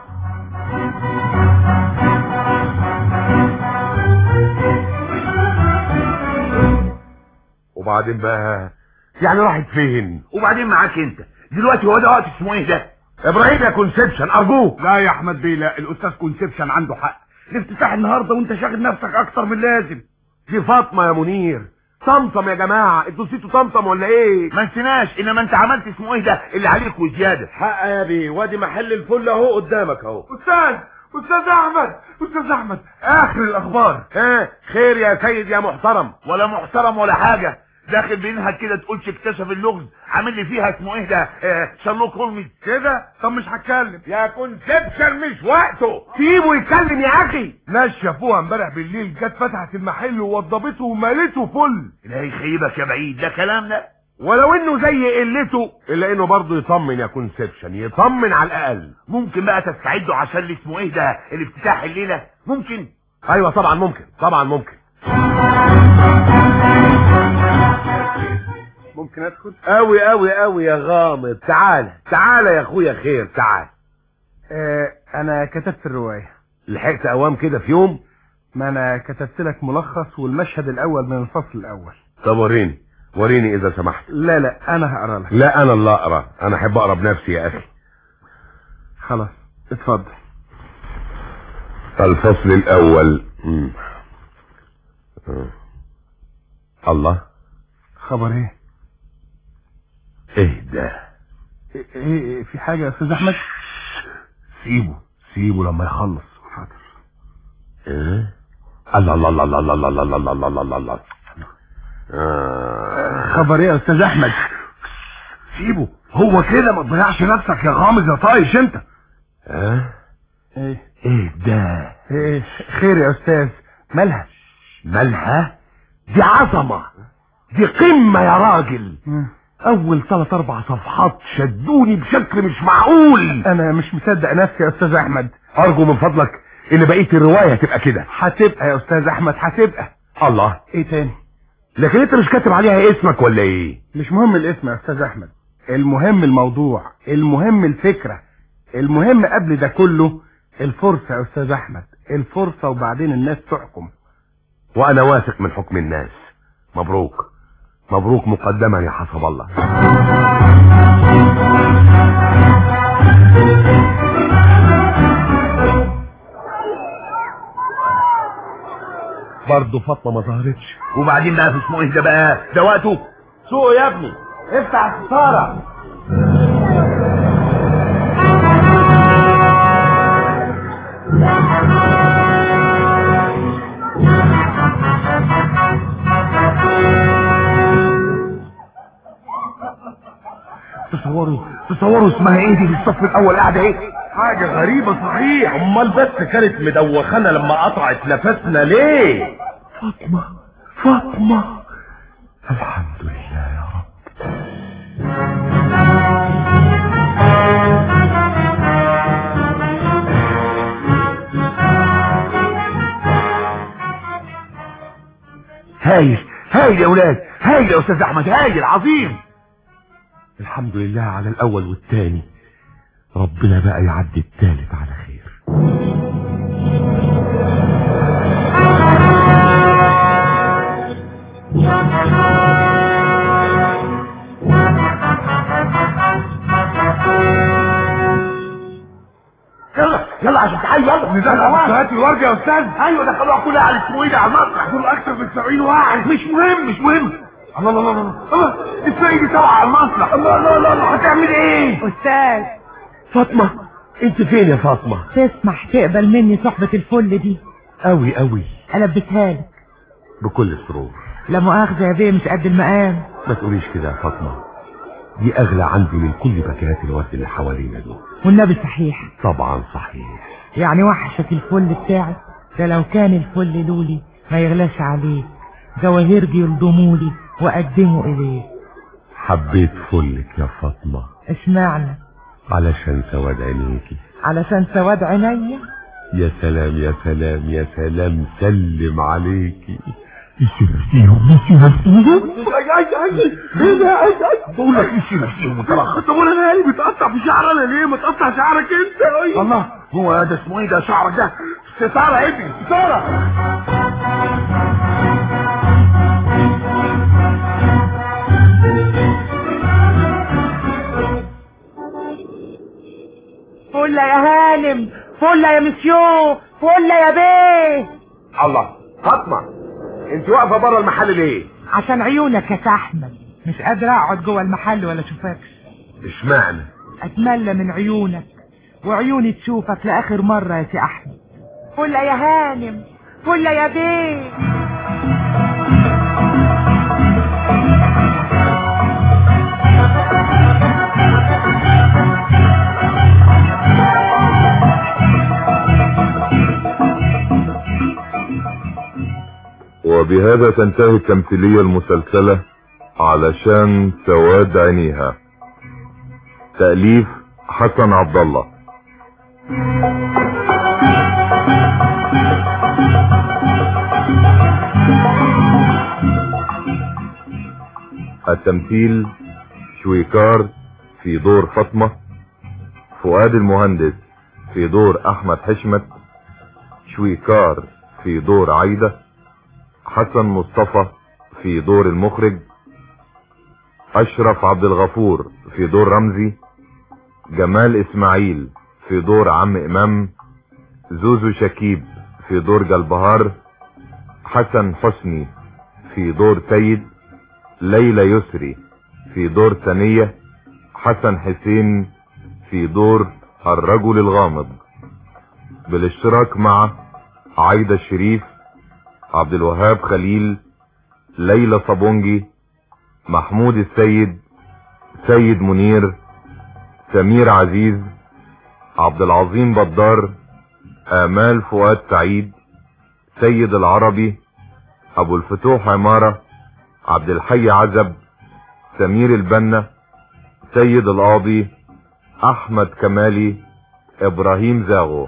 وبعدين بقى يعني راحت فين وبعدين معاك انت دلوقتي هو ده وقت اسمه ايه ده ابراهيم يا كونسبشن ارجوك لا يا احمد بيه لا الاستاذ كونسبشن عنده حق الافتتاح النهارده وانت شاغل نفسك اكتر من اللازم دي فاطمة يا منير طمطم يا جماعة انتوا نسيتوا طمطم ولا ايه ما نسيناش انما انت عملت اسمه ايه ده اللي عليك وزياده حق يا بيه وادي محل الفل اهو قدامك اهو استاذ استاذ احمد استاذ احمد اخر الاخبار ها خير يا سيد يا محترم ولا محترم ولا حاجه داخل بينهج كده تقولش اكتشف اللغز عامل لي فيها اسمه ايه ده آه شارلوك هولمز كده طب مش هتكلم يا كونسبشن مش وقته سيبه يتكلم يا اخي ناس شافوها امبارح بالليل جت فتحت المحل ووضبته ومالته فل لا يخيبك يا بعيد ده كلام ده ولو انه زي قلته الا انه برضه يطمن يا كونسبشن يطمن على الاقل ممكن بقى تستعدوا عشان اللي اسمه ايه ده الافتتاح الليله ممكن ايوه طبعا ممكن طبعا ممكن ممكن ادخل قوي قوي قوي يا غامض تعال تعال يا اخويا خير تعال آه انا كتبت الرواية لحقت اوام كده في يوم ما انا كتبت لك ملخص والمشهد الاول من الفصل الاول طب وريني وريني اذا سمحت لا لا انا هقرا لك لا انا اللي اقرا انا احب اقرا بنفسي يا اخي خلاص اتفضل الفصل الاول مم. آه. الله خبر ايه ايه ده ايه, إيه في حاجة يا استاذ احمد سيبه سيبه لما يخلص حاضر ايه الله الله الله الله الله الله الله الله الله الله الله آه. خبر ايه يا استاذ احمد سيبه هو كده ما تضيعش نفسك يا غامض يا طايش انت ها ايه ايه ده ايه خير يا استاذ مالها مالها دي عظمة دي قمة يا راجل اول ثلاث اربع صفحات شدوني بشكل مش معقول انا مش مصدق نفسي يا استاذ احمد ارجو من فضلك ان بقية الرواية تبقى كده هتبقى يا استاذ احمد هتبقى الله ايه تاني لكن انت مش كاتب عليها اسمك ولا ايه مش مهم الاسم يا استاذ احمد المهم الموضوع المهم الفكرة المهم قبل ده كله الفرصة يا استاذ احمد الفرصة وبعدين الناس تحكم وانا واثق من حكم الناس مبروك مبروك مقدما يا حسب الله برضه فاطمه ما ظهرتش وبعدين بقى في اسمه ايه ده بقى ده وقته سوق يا ابني افتح الستارة تصوروا تصوروا اسمها ايه دي في الصف الاول قاعده ايه حاجة غريبة صحيح امال بس كانت مدوخانة لما قطعت نفسنا ليه فاطمه فاطمه الحمد لله يا رب هايل هايل يا اولاد هايل يا استاذ احمد هايل عظيم الحمد لله على الاول والتاني ربنا بقى يعدي التالت على خير يلا يلا عشان تعالى يلا نزل هات الورقه يا استاذ ايوه دخلوها كلها على اسمه ايه على المسرح دول اكثر من 70 واحد مش مهم مش مهم الله الله الله الله الله ازاي دي طالعه على المسرح الله الله الله الله هتعمل ايه استاذ فاطمه انت فين يا فاطمه تسمح تقبل مني صحبة الفل دي قوي قوي البسها لك بكل سرور لا مؤاخذة يا بيه مش قد المقام ما تقوليش كده يا فاطمه دي اغلى عندي من كل باكيات الورد اللي حوالينا دول والنبي صحيح طبعا صحيح يعني وحشك الفل بتاعي ده لو كان الفل لولي ما يغلاش عليك جواهرجي يلضمولي واقدمه اليك حبيت فلك يا فاطمه اشمعنى علشان سواد عينيكي علشان سواد عينيا يا سلام يا سلام يا سلام سلم عليكي مشي نفسيهم مشي نفسيهم ايه ده ايه ده بقول لك مشي نفسيهم وطلع طب وانا مالي بتقطع في شعر انا ليه ما تقطع شعرك انت الله هو ده اسمه ايه ده شعرك ده ستاره ابني ستاره فلة يا هانم فلة يا مسيو فلة يا بيه الله فاطمه انت واقفه بره المحل ليه عشان عيونك يا احمد مش قادرة اقعد جوه المحل ولا اشوفكش اشمعنى اتملى من عيونك وعيوني تشوفك لاخر مرة يا سي احمد فلة يا هانم فلة يا بيه وبهذا تنتهي التمثيلية المسلسلة علشان سواد عينيها تأليف حسن عبد الله التمثيل شويكار في دور فاطمة فؤاد المهندس في دور احمد حشمت شويكار في دور عايدة حسن مصطفى في دور المخرج اشرف عبد الغفور في دور رمزي جمال اسماعيل في دور عم امام زوزو شكيب في دور جلبهار حسن حسني في دور سيد ليلى يسري في دور ثانية حسن حسين في دور الرجل الغامض بالاشتراك مع عايدة الشريف عبد الوهاب خليل ليلى صابونجي محمود السيد سيد منير سمير عزيز عبد العظيم بدار آمال فؤاد سعيد سيد العربي أبو الفتوح عمارة عبد الحي عزب سمير البنا سيد القاضي احمد كمالي ابراهيم زاغو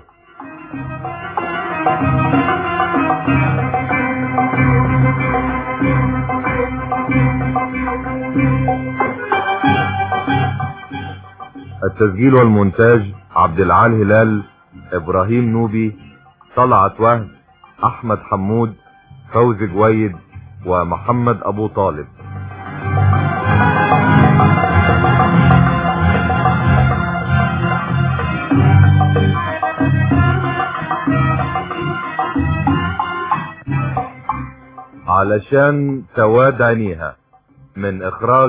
التسجيل والمونتاج عبد العال هلال ابراهيم نوبي طلعت وهب احمد حمود فوزي جويد ومحمد ابو طالب علشان سواد عينيها من اخراج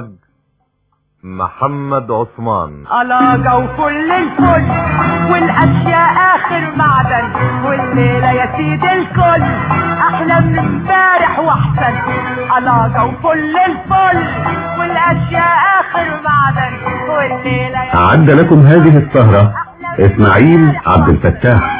محمد عثمان علاقة وكل الفل والاشياء اخر معدن والليلة يا سيدي الكل احلى من امبارح واحسن علاقة وكل الفل والاشياء اخر معدن والليلة يا أعد لكم هذه السهرة إسماعيل عبد الفتاح